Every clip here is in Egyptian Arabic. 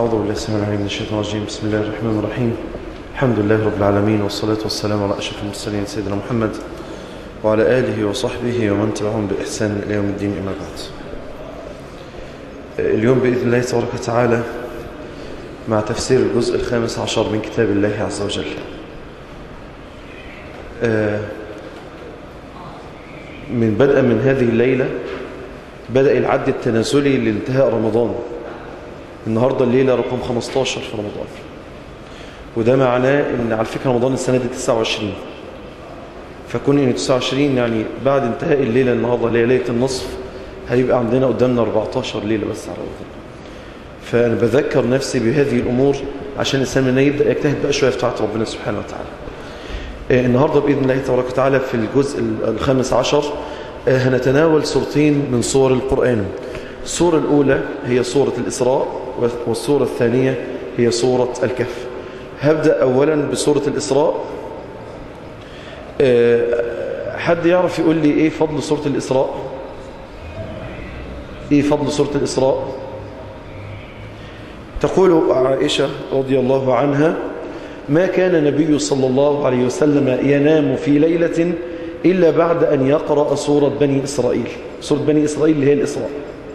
أعوذ بالله السميع العليم من الشيطان الرجيم بسم الله الرحمن الرحيم الحمد لله رب العالمين والصلاة والسلام على أشرف المرسلين سيدنا محمد وعلى آله وصحبه ومن تبعهم بإحسان إلى يوم الدين أما بعد اليوم بإذن الله تبارك وتعالى مع تفسير الجزء الخامس عشر من كتاب الله عز وجل من بدء من هذه الليلة بدأ العد التنازلي لانتهاء رمضان النهاردة الليلة رقم 15 في رمضان وده معناه ان على فكرة رمضان السنة دي 29 فكون ان 29 يعني بعد انتهاء الليلة النهاردة اللي هي ليلة النصف هيبقى عندنا قدامنا 14 ليلة بس على رمضان فأنا بذكر نفسي بهذه الأمور عشان الإنسان يبدأ يجتهد بقى شوية في طاعة ربنا سبحانه وتعالى النهاردة بإذن الله تبارك وتعالى في الجزء الخامس عشر هنتناول سورتين من سور القرآن السورة الأولى هي سورة الإسراء والسورة الثانية هي سورة الكهف هبدأ أولا بسورة الإسراء حد يعرف يقول لي إيه فضل سورة الإسراء إيه فضل سورة الإسراء تقول عائشة رضي الله عنها ما كان النبي صلى الله عليه وسلم ينام في ليلة إلا بعد أن يقرأ سورة بني إسرائيل سورة بني إسرائيل اللي هي الإسراء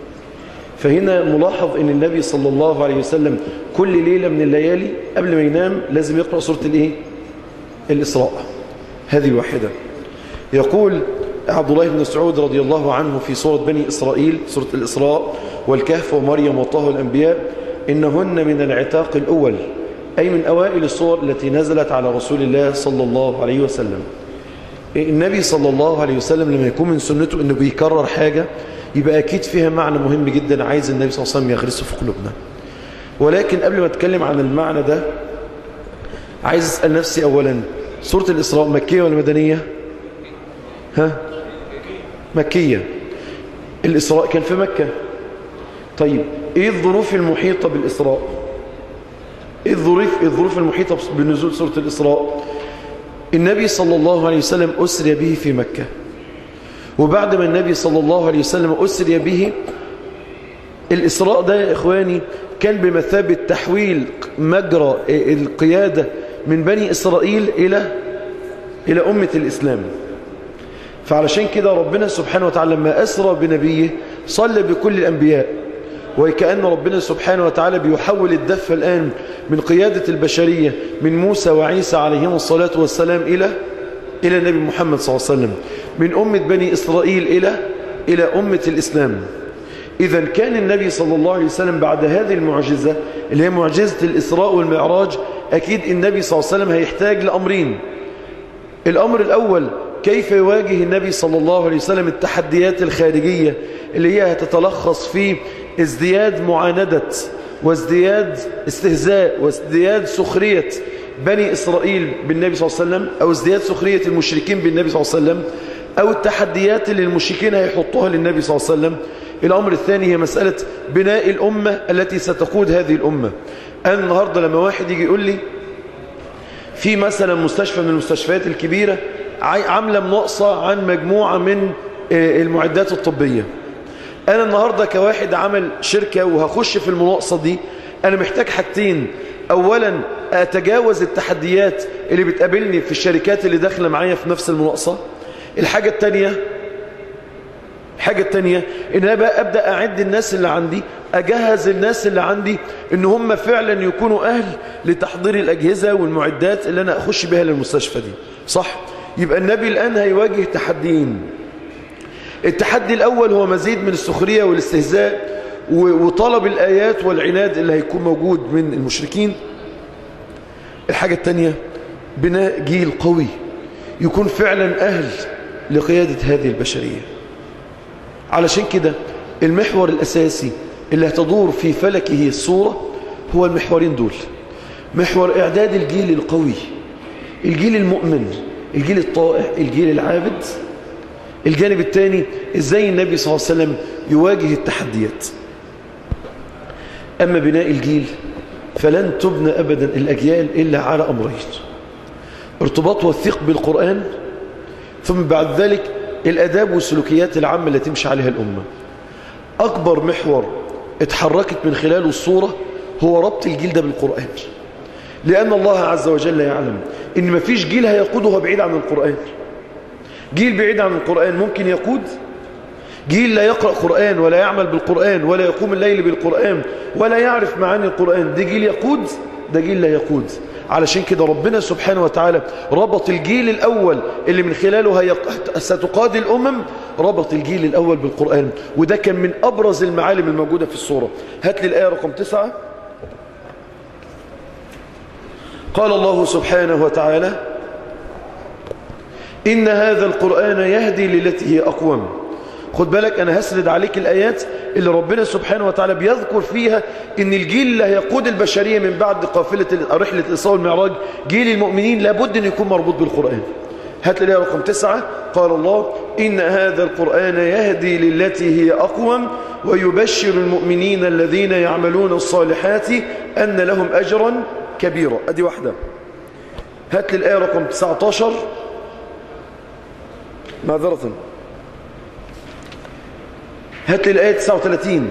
فهنا ملاحظ أن النبي صلى الله عليه وسلم كل ليلة من الليالي قبل ما ينام لازم يقرأ سورة الإيه؟ الإسراء هذه واحدة يقول عبد الله بن مسعود رضي الله عنه في سورة بني إسرائيل سورة الإسراء والكهف ومريم وطه الأنبياء إنهن من العتاق الأول أي من أوائل الصور التي نزلت على رسول الله صلى الله عليه وسلم النبي صلى الله عليه وسلم لما يكون من سنته أنه بيكرر حاجة يبقى أكيد فيها معنى مهم جدا عايز النبي صلى الله عليه وسلم يغرسه في قلوبنا ولكن قبل ما أتكلم عن المعنى ده عايز أسأل نفسي أولا سورة الإسراء مكية ولا مدنية ها مكية الإسراء كان في مكة طيب إيه الظروف المحيطة بالإسراء إيه الظروف, الظروف المحيطة بنزول سورة الإسراء النبي صلى الله عليه وسلم أسري به في مكة وبعد ما النبي صلى الله عليه وسلم أسري به الإسراء ده يا إخواني كان بمثابة تحويل مجرى القيادة من بني إسرائيل إلى إلى أمة الإسلام فعلشان كده ربنا سبحانه وتعالى لما أسرى بنبيه صلى بكل الأنبياء وكأن ربنا سبحانه وتعالى بيحول الدفة الآن من قيادة البشرية من موسى وعيسى عليهم الصلاة والسلام إلى إلى النبي محمد صلى الله عليه وسلم من أمة بني إسرائيل إلى إلى أمة الإسلام إذا كان النبي صلى الله عليه وسلم بعد هذه المعجزة اللي هي معجزة الإسراء والمعراج أكيد النبي صلى الله عليه وسلم هيحتاج لأمرين الأمر الأول كيف يواجه النبي صلى الله عليه وسلم التحديات الخارجية اللي هي هتتلخص في ازدياد معاندة وازدياد استهزاء وازدياد سخرية بني إسرائيل بالنبي صلى الله عليه وسلم أو ازدياد سخرية المشركين بالنبي صلى الله عليه وسلم أو التحديات اللي المشركين هيحطوها للنبي صلى الله عليه وسلم الأمر الثاني هي مسألة بناء الأمة التي ستقود هذه الأمة أنا النهاردة لما واحد يجي يقول لي في مثلا مستشفى من المستشفيات الكبيرة عاملة مناقصة عن مجموعة من المعدات الطبية أنا النهاردة كواحد عمل شركة وهخش في المناقصة دي أنا محتاج حاجتين أولا أتجاوز التحديات اللي بتقابلني في الشركات اللي داخلة معايا في نفس المناقصة الحاجة التانية الحاجة التانية إن أنا بقى أبدأ أعد الناس اللي عندي أجهز الناس اللي عندي إن هم فعلا يكونوا أهل لتحضير الأجهزة والمعدات اللي أنا أخش بها للمستشفى دي صح؟ يبقى النبي الآن هيواجه تحديين التحدي الأول هو مزيد من السخرية والاستهزاء وطلب الآيات والعناد اللي هيكون موجود من المشركين الحاجة الثانية بناء جيل قوي يكون فعلا أهل لقيادة هذه البشرية علشان كده المحور الأساسي اللي هتدور في فلكه الصورة هو المحورين دول محور إعداد الجيل القوي الجيل المؤمن الجيل الطائع الجيل العابد الجانب الثاني ازاي النبي صلى الله عليه وسلم يواجه التحديات أما بناء الجيل فلن تبنى أبدا الأجيال إلا على أمرين ارتباط وثيق بالقرآن ثم بعد ذلك الأداب والسلوكيات العامة التي تمشي عليها الأمة أكبر محور اتحركت من خلاله الصورة هو ربط الجيل ده بالقرآن لأن الله عز وجل يعلم إن ما فيش جيل هيقوده بعيد عن القرآن جيل بعيد عن القرآن ممكن يقود جيل لا يقرأ قرآن ولا يعمل بالقرآن ولا يقوم الليل بالقرآن ولا يعرف معاني القرآن ده جيل يقود ده جيل لا يقود علشان كده ربنا سبحانه وتعالى ربط الجيل الأول اللي من خلاله هي ستقاد الأمم ربط الجيل الأول بالقرآن وده كان من أبرز المعالم الموجودة في الصورة هات لي الآية رقم تسعة قال الله سبحانه وتعالى إن هذا القرآن يهدي للتي هي أقوم خد بالك أنا هسرد عليك الآيات اللي ربنا سبحانه وتعالى بيذكر فيها إن الجيل اللي هيقود البشرية من بعد قافلة رحلة الإسراء والمعراج جيل المؤمنين لابد أن يكون مربوط بالقرآن هات لي رقم تسعة قال الله إن هذا القرآن يهدي للتي هي أقوم ويبشر المؤمنين الذين يعملون الصالحات أن لهم أجرا كبيرا أدي واحدة هات لي الآية رقم 19 معذرة هات لي الآية 39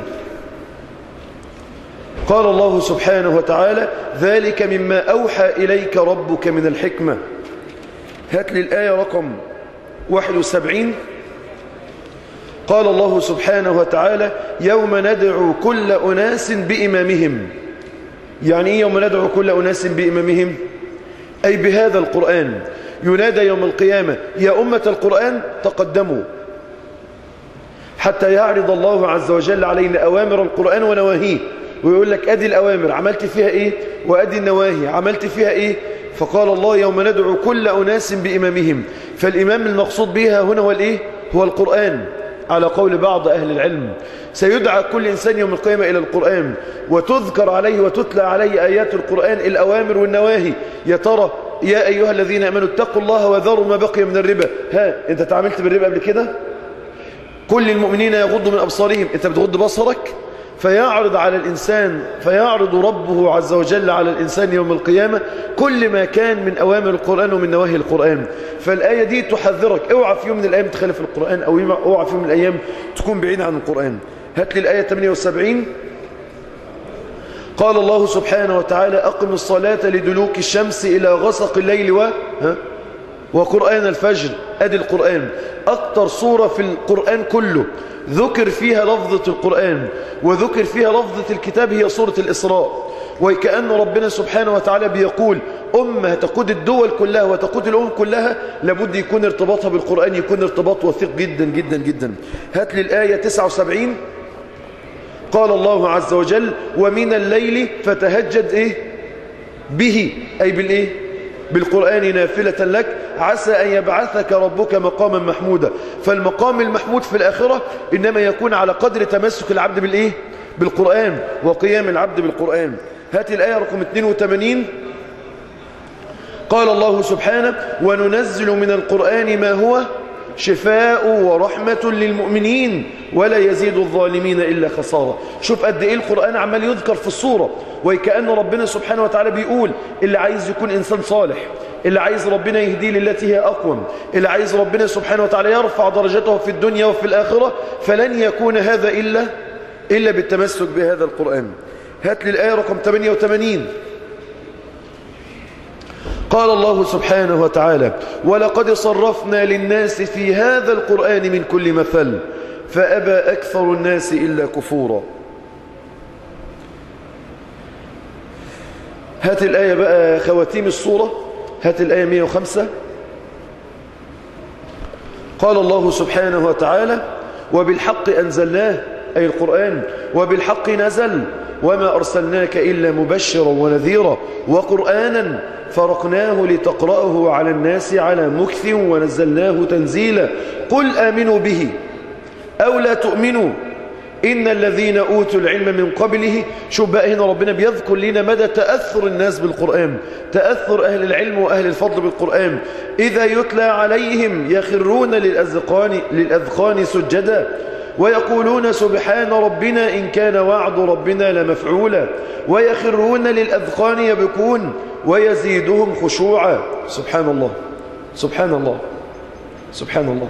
قال الله سبحانه وتعالى ذلك مما أوحى إليك ربك من الحكمة هات لي الآية رقم 71 قال الله سبحانه وتعالى يوم ندعو كل أناس بإمامهم يعني إيه يوم ندعو كل أناس بإمامهم أي بهذا القرآن ينادى يوم القيامة يا أمة القرآن تقدموا حتى يعرض الله عز وجل علينا أوامر القرآن ونواهيه ويقول لك أدي الأوامر عملت فيها إيه وأدي النواهي عملت فيها إيه فقال الله يوم ندعو كل أناس بإمامهم فالإمام المقصود بها هنا هو الإيه هو القرآن على قول بعض أهل العلم سيدعى كل إنسان يوم القيامة إلى القرآن وتذكر عليه وتتلى عليه آيات القرآن الأوامر والنواهي يا ترى يا أيها الذين أمنوا اتقوا الله وذروا ما بقي من الربا ها أنت تعاملت بالربا قبل كده كل المؤمنين يغضوا من أبصارهم أنت بتغض بصرك فيعرض على الإنسان فيعرض ربه عز وجل على الإنسان يوم القيامة كل ما كان من أوامر القرآن ومن نواهي القرآن فالآية دي تحذرك اوعى في يوم من الأيام تخالف القرآن أو اوعى في يوم من الأيام تكون بعيد عن القرآن هات لي الآية 78 قال الله سبحانه وتعالى أقم الصلاة لدلوك الشمس إلى غسق الليل و... ها؟ وقرآن الفجر أدي القرآن أكتر صورة في القرآن كله ذكر فيها لفظة القرآن وذكر فيها لفظة الكتاب هي صورة الإسراء وكأن ربنا سبحانه وتعالى بيقول أمة تقود الدول كلها وتقود الأمم كلها لابد يكون ارتباطها بالقرآن يكون ارتباط وثيق جدا جدا جدا هات لي الآية 79 قال الله عز وجل ومن الليل فتهجد إيه به أي بالإيه بالقرآن نافلة لك عسى أن يبعثك ربك مقاما محمودا فالمقام المحمود في الآخرة إنما يكون على قدر تمسك العبد بالإيه؟ بالقرآن وقيام العبد بالقرآن هات الآية رقم 82 قال الله سبحانه وننزل من القرآن ما هو شفاء ورحمة للمؤمنين ولا يزيد الظالمين إلا خسارة شوف قد إيه القرآن عمال يذكر في الصورة وكأن ربنا سبحانه وتعالى بيقول اللي عايز يكون إنسان صالح اللي عايز ربنا يهديه للتي هي أقوم اللي عايز ربنا سبحانه وتعالى يرفع درجته في الدنيا وفي الآخرة فلن يكون هذا إلا إلا بالتمسك بهذا القرآن هات لي الآية رقم 88 قال الله سبحانه وتعالى ولقد صرفنا للناس في هذا القرآن من كل مثل فأبى أكثر الناس إلا كفورا هات الآية بقى خواتيم الصورة هات الآية 105 قال الله سبحانه وتعالى وبالحق أنزلناه أي القرآن وبالحق نزل وما أرسلناك إلا مبشرا ونذيرا وقرآنا فرقناه لتقرأه على الناس على مكث ونزلناه تنزيلا قل آمنوا به أو لا تؤمنوا إن الذين أوتوا العلم من قبله شوف بقى هنا ربنا بيذكر لنا مدى تأثر الناس بالقرآن تأثر أهل العلم وأهل الفضل بالقرآن إذا يتلى عليهم يخرون للأذقان, للأذقان سجدا ويقولون سبحان ربنا إن كان وعد ربنا لمفعولا ويخرون للأذقان يبكون ويزيدهم خشوعا سبحان الله سبحان الله سبحان الله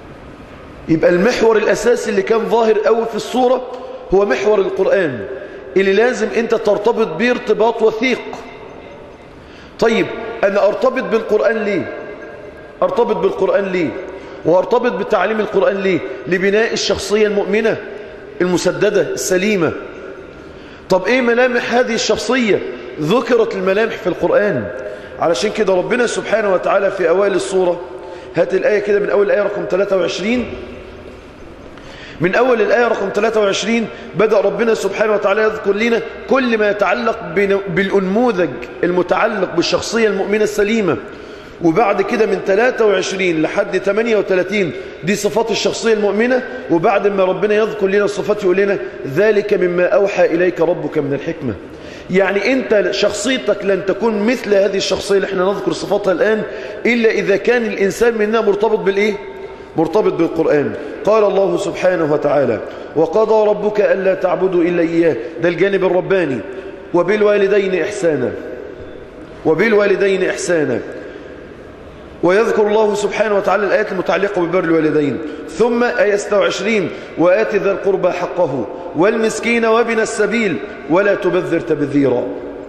يبقى المحور الأساسي اللي كان ظاهر قوي في الصورة هو محور القرآن اللي لازم انت ترتبط بيه ارتباط وثيق طيب انا ارتبط بالقرآن ليه ارتبط بالقرآن ليه وارتبط بتعليم القرآن ليه لبناء الشخصية المؤمنة المسددة السليمة طب ايه ملامح هذه الشخصية ذكرت الملامح في القرآن علشان كده ربنا سبحانه وتعالى في أوائل الصورة هات الآية كده من أول الآية رقم 23 من أول الآية رقم 23 بدأ ربنا سبحانه وتعالى يذكر لنا كل ما يتعلق بالأنموذج المتعلق بالشخصية المؤمنة السليمة وبعد كده من 23 لحد 38 دي صفات الشخصية المؤمنة وبعد ما ربنا يذكر لنا الصفات يقول لنا ذلك مما أوحى إليك ربك من الحكمة يعني أنت شخصيتك لن تكون مثل هذه الشخصية اللي احنا نذكر صفاتها الآن إلا إذا كان الإنسان منها مرتبط بالإيه؟ مرتبط بالقرآن قال الله سبحانه وتعالى وقضى ربك ألا تعبدوا إلا إياه ده الجانب الرباني وبالوالدين إحسانا وبالوالدين إحسانا ويذكر الله سبحانه وتعالى الآيات المتعلقة ببر الوالدين ثم آية 26 وآت ذا القربى حقه والمسكين وابن السبيل ولا تبذر تبذيرا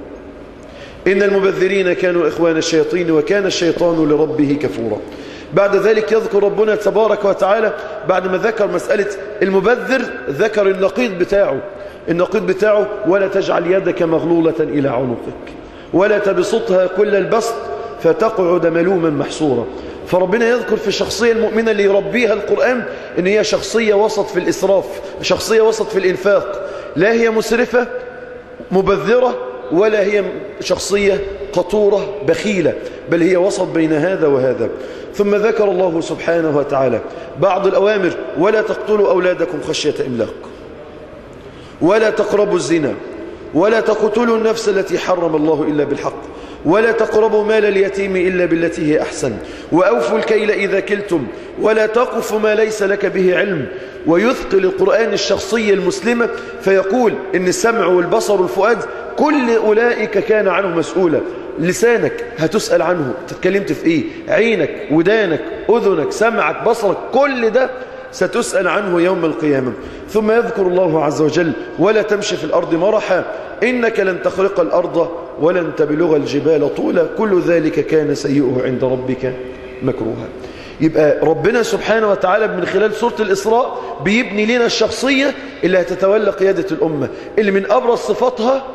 إن المبذرين كانوا إخوان الشياطين وكان الشيطان لربه كفورا بعد ذلك يذكر ربنا تبارك وتعالى بعد ما ذكر مسألة المبذر ذكر النقيض بتاعه النقيض بتاعه ولا تجعل يدك مغلولة إلى عنقك ولا تبسطها كل البسط فتقعد ملوما محصورا فربنا يذكر في الشخصية المؤمنة اللي يربيها القرآن ان هي شخصية وسط في الإسراف شخصية وسط في الإنفاق لا هي مسرفة مبذرة ولا هي شخصية قطورة بخيلة بل هي وسط بين هذا وهذا ثم ذكر الله سبحانه وتعالى بعض الأوامر ولا تقتلوا أولادكم خشية إملاق ولا تقربوا الزنا ولا تقتلوا النفس التي حرم الله إلا بالحق ولا تقربوا مال اليتيم إلا بالتي هي أحسن وأوفوا الكيل إذا كلتم ولا تقف ما ليس لك به علم ويثقل القرآن الشخصية المسلمة فيقول إن السمع والبصر والفؤاد كل أولئك كان عنه مسؤولا لسانك هتسأل عنه تتكلمت في إيه عينك ودانك أذنك سمعك بصرك كل ده ستسأل عنه يوم القيامة ثم يذكر الله عز وجل ولا تمشي في الأرض مرحا إنك لن تخرق الأرض ولن تبلغ الجبال طولا كل ذلك كان سيئه عند ربك مكروها يبقى ربنا سبحانه وتعالى من خلال سورة الإسراء بيبني لنا الشخصية اللي هتتولى قيادة الأمة اللي من أبرز صفاتها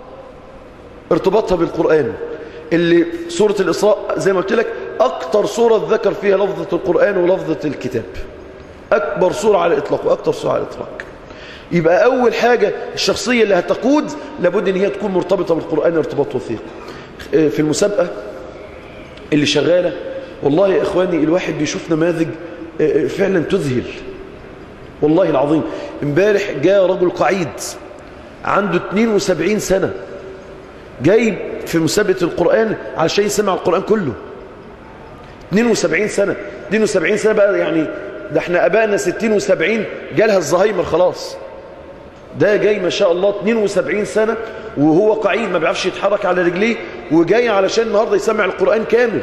ارتباطها بالقرآن اللي سورة الإسراء زي ما قلت لك أكتر سورة ذكر فيها لفظة القرآن ولفظة الكتاب أكبر سورة على الإطلاق وأكتر سورة على الإطلاق يبقى أول حاجة الشخصية اللي هتقود لابد أن هي تكون مرتبطة بالقرآن ارتباط وثيق في المسابقة اللي شغالة والله يا إخواني الواحد بيشوف نماذج فعلا تذهل والله العظيم امبارح جاء رجل قعيد عنده 72 سنة جاي في مسابقة القرآن علشان يسمع القرآن كله 72 سنة 72 سنة بقى يعني ده احنا أبائنا 60 و70 جالها الزهايمر خلاص ده جاي ما شاء الله 72 سنة وهو قعيد ما بيعرفش يتحرك على رجليه وجاي علشان النهاردة يسمع القرآن كامل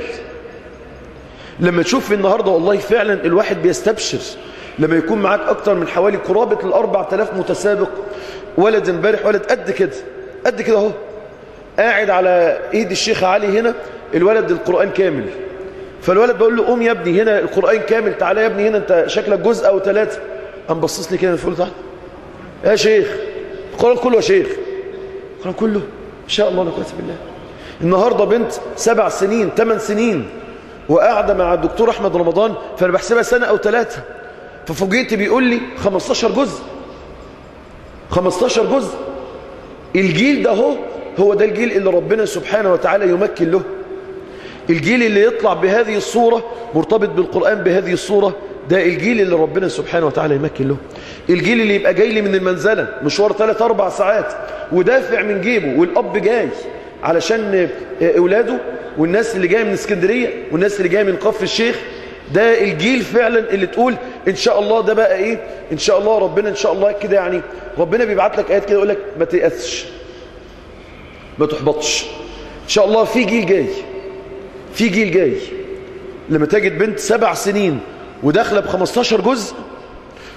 لما تشوف النهاردة والله فعلا الواحد بيستبشر لما يكون معاك أكتر من حوالي قرابة الأربع تلاف متسابق ولد امبارح ولد قد كده قد كده اهو قاعد على ايد الشيخ علي هنا الولد القرآن كامل فالولد بقول له قوم يا ابني هنا القرآن كامل تعالى يا ابني هنا انت شكلك جزء او ثلاثة قام بصص لي كده فوق تحت يا شيخ القرآن كله يا شيخ القرآن كله ان شاء الله لا قوه بالله النهارده بنت سبع سنين ثمان سنين وقاعده مع الدكتور احمد رمضان فانا بحسبها سنه او ثلاثه ففوجئت بيقول لي 15 جزء 15 جزء الجيل ده هو هو ده الجيل اللي ربنا سبحانه وتعالى يمكن له الجيل اللي يطلع بهذه الصورة مرتبط بالقرآن بهذه الصورة ده الجيل اللي ربنا سبحانه وتعالى يمكن له الجيل اللي يبقى جاي لي من المنزلة مشوار 3 4 ساعات ودافع من جيبه والأب جاي علشان أولاده والناس اللي جاية من اسكندرية والناس اللي جاية من قف الشيخ ده الجيل فعلا اللي تقول ان شاء الله ده بقى ايه ان شاء الله ربنا ان شاء الله كده يعني ربنا بيبعت لك ايات كده يقول لك ما تيأسش ما تحبطش ان شاء الله في جيل جاي في جيل جاي لما تجد بنت سبع سنين وداخله ب 15 جزء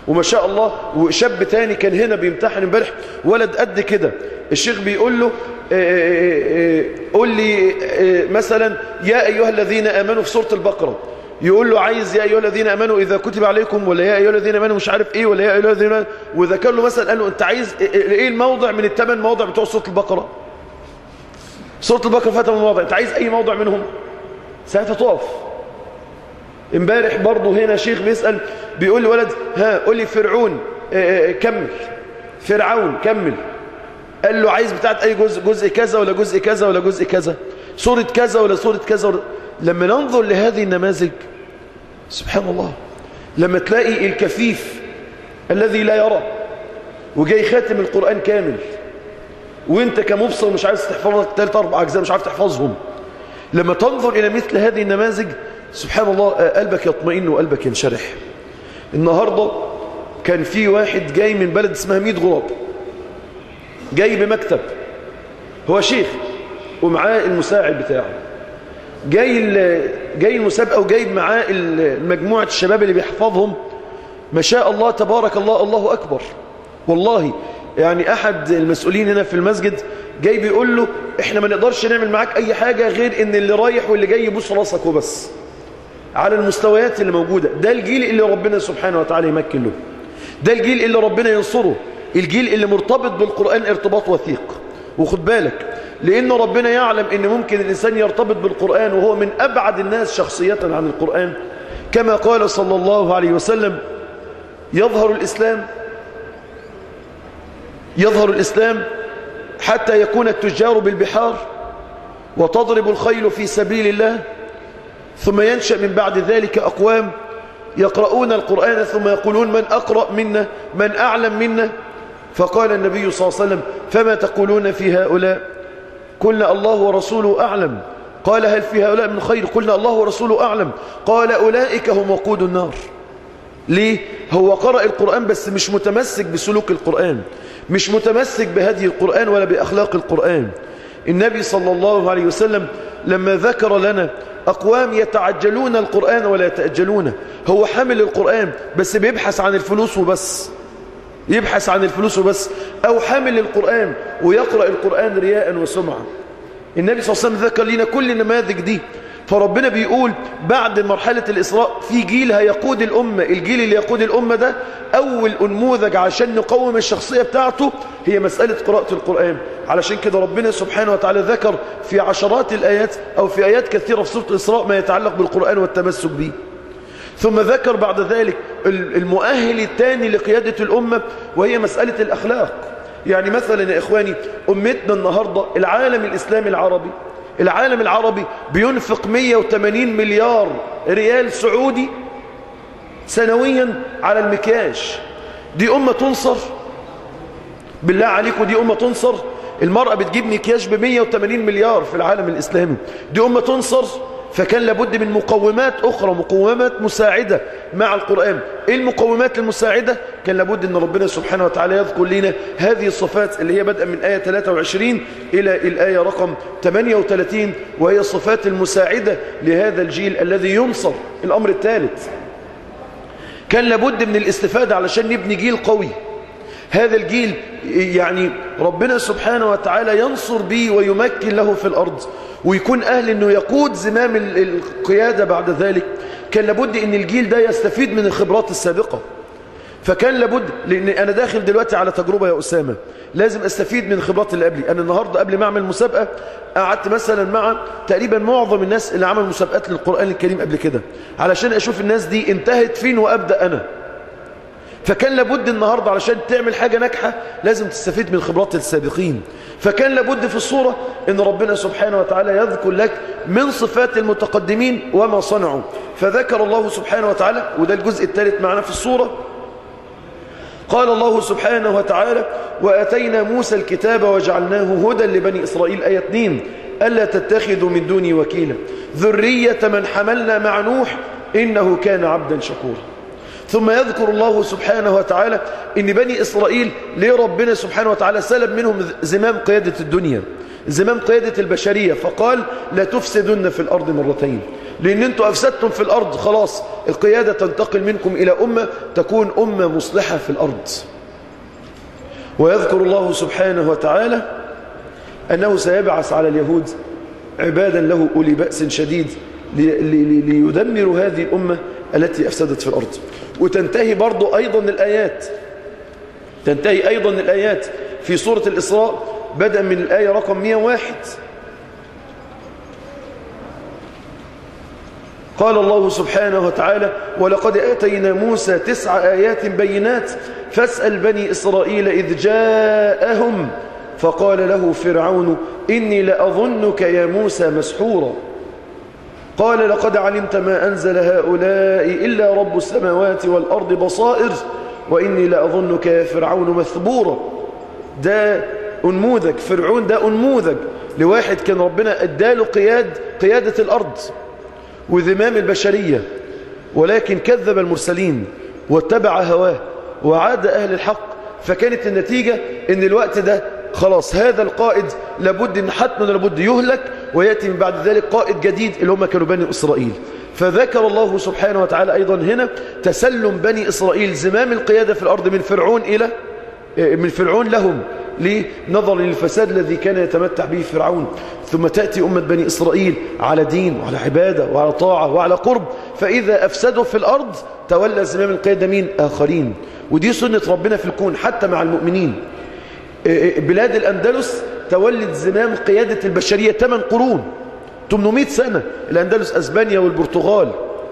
وما شاء الله وشاب تاني كان هنا بيمتحن امبارح ولد قد كده الشيخ بيقول له قول لي مثلا يا أيها الذين آمنوا في سورة البقرة يقول له عايز يا أيها الذين آمنوا إذا كتب عليكم ولا يا أيها الذين آمنوا مش عارف إيه ولا يا أيها الذين آمنوا وذكر له مثلا قال له أنت عايز إيه الموضع من الثمان مواضع بتوع سورة البقرة سورة البقرة فيها ثمان مواضع أنت عايز أي موضع منهم ساعتها تقف امبارح برضه هنا شيخ بيسأل بيقول لولد ها قول لي فرعون اه اه كمل فرعون كمل قال له عايز بتاعت اي جزء جزء كذا ولا جزء كذا ولا جزء كذا سورة كذا ولا سورة كذا ولا لما ننظر لهذه النماذج سبحان الله لما تلاقي الكفيف الذي لا يرى وجاي خاتم القرآن كامل وانت كمبصر مش عايز تحفظك ثلاث اربع اجزاء مش عارف تحفظهم لما تنظر الى مثل هذه النماذج سبحان الله قلبك يطمئن وقلبك ينشرح النهاردة كان في واحد جاي من بلد اسمها ميد غراب جاي بمكتب هو شيخ ومعاه المساعد بتاعه جاي جاي المسابقة وجايب معاه مجموعة الشباب اللي بيحفظهم ما شاء الله تبارك الله الله أكبر والله يعني أحد المسؤولين هنا في المسجد جاي بيقول له احنا ما نقدرش نعمل معاك أي حاجة غير ان اللي رايح واللي جاي يبوس راسك وبس على المستويات اللي موجودة ده الجيل اللي ربنا سبحانه وتعالى يمكن له ده الجيل اللي ربنا ينصره الجيل اللي مرتبط بالقرآن ارتباط وثيق وخد بالك لأن ربنا يعلم أن ممكن الإنسان يرتبط بالقرآن وهو من أبعد الناس شخصية عن القرآن كما قال صلى الله عليه وسلم يظهر الإسلام يظهر الإسلام حتى يكون التجار بالبحار وتضرب الخيل في سبيل الله ثم ينشأ من بعد ذلك أقوام يقرؤون القرآن ثم يقولون من أقرأ منا من أعلم منا فقال النبي صلى الله عليه وسلم فما تقولون في هؤلاء قلنا الله ورسوله أعلم قال هل في هؤلاء من خير قلنا الله ورسوله أعلم قال أولئك هم وقود النار ليه هو قرأ القرآن بس مش متمسك بسلوك القرآن مش متمسك بهدي القرآن ولا بأخلاق القرآن النبي صلى الله عليه وسلم لما ذكر لنا أقوام يتعجلون القرآن ولا يتأجلونه هو حامل القرآن بس بيبحث عن الفلوس وبس يبحث عن الفلوس وبس أو حامل القرآن ويقرأ القرآن رياء وسمعا النبي صلى الله عليه وسلم ذكر لنا كل النماذج دي فربنا بيقول بعد مرحلة الإسراء في جيل هيقود الأمة الجيل اللي يقود الأمة ده أول أنموذج عشان نقوم الشخصية بتاعته هي مسألة قراءة القرآن علشان كده ربنا سبحانه وتعالى ذكر في عشرات الآيات أو في آيات كثيرة في سورة الإسراء ما يتعلق بالقرآن والتمسك به ثم ذكر بعد ذلك المؤهل الثاني لقيادة الأمة وهي مسألة الأخلاق يعني مثلا يا إخواني أمتنا النهاردة العالم الإسلامي العربي العالم العربي بينفق 180 مليار ريال سعودي سنويا على المكياج دي أمة تنصر بالله عليكم دي أمة تنصر المرأة بتجيب مكياج ب 180 مليار في العالم الإسلامي دي أمة تنصر فكان لابد من مقومات أخرى مقومات مساعدة مع القرآن إيه المقومات المساعدة كان لابد أن ربنا سبحانه وتعالى يذكر لنا هذه الصفات اللي هي بدأ من آية 23 إلى الآية رقم 38 وهي الصفات المساعدة لهذا الجيل الذي ينصر الأمر الثالث كان لابد من الاستفادة علشان نبني جيل قوي هذا الجيل يعني ربنا سبحانه وتعالى ينصر به ويمكن له في الأرض ويكون أهل أنه يقود زمام القيادة بعد ذلك كان لابد أن الجيل ده يستفيد من الخبرات السابقة فكان لابد لأن أنا داخل دلوقتي على تجربة يا أسامة لازم أستفيد من الخبرات اللي قبلي أنا النهاردة قبل ما أعمل مسابقة قعدت مثلا مع تقريبا معظم الناس اللي عمل مسابقات للقرآن الكريم قبل كده علشان أشوف الناس دي انتهت فين وأبدأ أنا فكان لابد النهاردة علشان تعمل حاجة ناجحة لازم تستفيد من خبرات السابقين فكان لابد في الصورة ان ربنا سبحانه وتعالى يذكر لك من صفات المتقدمين وما صنعوا فذكر الله سبحانه وتعالى وده الجزء الثالث معنا في الصورة قال الله سبحانه وتعالى وأتينا موسى الكتاب وجعلناه هدى لبني إسرائيل آية 2 ألا تتخذوا من دوني وكيلا ذرية من حملنا مع نوح إنه كان عبدا شكورا ثم يذكر الله سبحانه وتعالى ان بني إسرائيل ليه ربنا سبحانه وتعالى سلب منهم زمام قيادة الدنيا زمام قيادة البشرية فقال لا تفسدن في الأرض مرتين لأن أنتم أفسدتم في الأرض خلاص القيادة تنتقل منكم إلى أمة تكون أمة مصلحة في الأرض ويذكر الله سبحانه وتعالى أنه سيبعث على اليهود عبادا له أولي بأس شديد ليدمروا هذه الأمة التي أفسدت في الأرض وتنتهي برضو أيضا الآيات تنتهي أيضا الآيات في سورة الإسراء بدأ من الآية رقم 101 قال الله سبحانه وتعالى ولقد آتينا موسى تسع آيات بينات فاسأل بني إسرائيل إذ جاءهم فقال له فرعون إني لأظنك يا موسى مسحورا قال لقد علمت ما أنزل هؤلاء إلا رب السماوات والأرض بصائر وإني لأظنك يا فرعون مثبورا ده أنموذج فرعون ده أنموذج لواحد كان ربنا اداله قياد قيادة الأرض وذمام البشرية ولكن كذب المرسلين واتبع هواه وعاد أهل الحق فكانت النتيجة ان الوقت ده خلاص هذا القائد لابد ان حتما لابد يهلك ويأتي من بعد ذلك قائد جديد اللي هم كانوا بني إسرائيل فذكر الله سبحانه وتعالى أيضا هنا تسلم بني إسرائيل زمام القيادة في الأرض من فرعون إلى من فرعون لهم لنظر للفساد الذي كان يتمتع به فرعون ثم تأتي أمة بني إسرائيل على دين وعلى عبادة وعلى طاعة وعلى قرب فإذا أفسدوا في الأرض تولى زمام القيادة مين آخرين ودي سنة ربنا في الكون حتى مع المؤمنين بلاد الأندلس تولد زمام قيادة البشرية 8 قرون 800 سنة الأندلس أسبانيا والبرتغال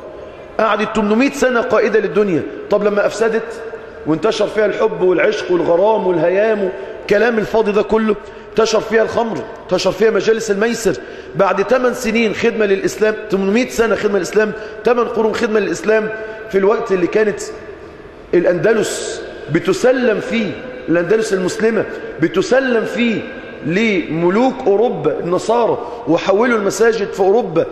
قعدت 800 سنة قائدة للدنيا طب لما أفسدت وانتشر فيها الحب والعشق والغرام والهيام كلام الفاضي ده كله انتشر فيها الخمر انتشر فيها مجالس الميسر بعد 8 سنين خدمة للإسلام 800 سنة خدمة للإسلام 8 قرون خدمة للإسلام في الوقت اللي كانت الأندلس بتسلم فيه الأندلس المسلمة بتسلم فيه لملوك أوروبا النصارى وحولوا المساجد في أوروبا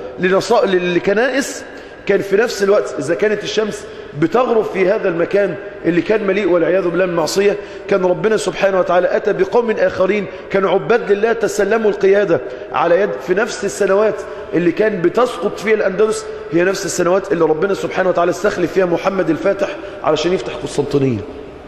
لكنائس كان في نفس الوقت إذا كانت الشمس بتغرب في هذا المكان اللي كان مليء والعياذ بالله من معصية كان ربنا سبحانه وتعالى أتى بقوم آخرين كانوا عباد لله تسلموا القيادة على يد في نفس السنوات اللي كان بتسقط فيها الأندلس هي نفس السنوات اللي ربنا سبحانه وتعالى استخلف فيها محمد الفاتح علشان يفتح قسطنطينية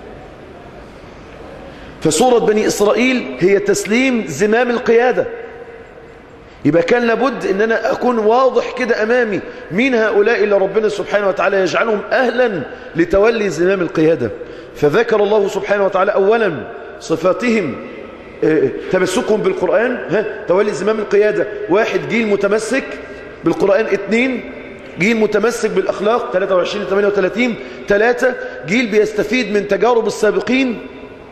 فصورة بني إسرائيل هي تسليم زمام القيادة يبقى كان لابد ان انا اكون واضح كده امامي مين هؤلاء اللي ربنا سبحانه وتعالى يجعلهم اهلا لتولي زمام القيادة فذكر الله سبحانه وتعالى اولا صفاتهم تمسكهم بالقرآن ها تولي زمام القيادة واحد جيل متمسك بالقرآن اثنين جيل متمسك بالأخلاق 23 38 ثلاثة جيل بيستفيد من تجارب السابقين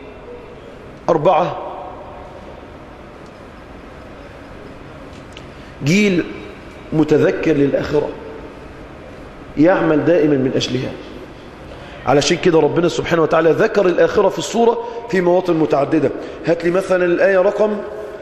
أربعة جيل متذكر للآخرة يعمل دائما من أجلها علشان كده ربنا سبحانه وتعالى ذكر الآخرة في الصورة في مواطن متعددة هات لي مثلا الآية رقم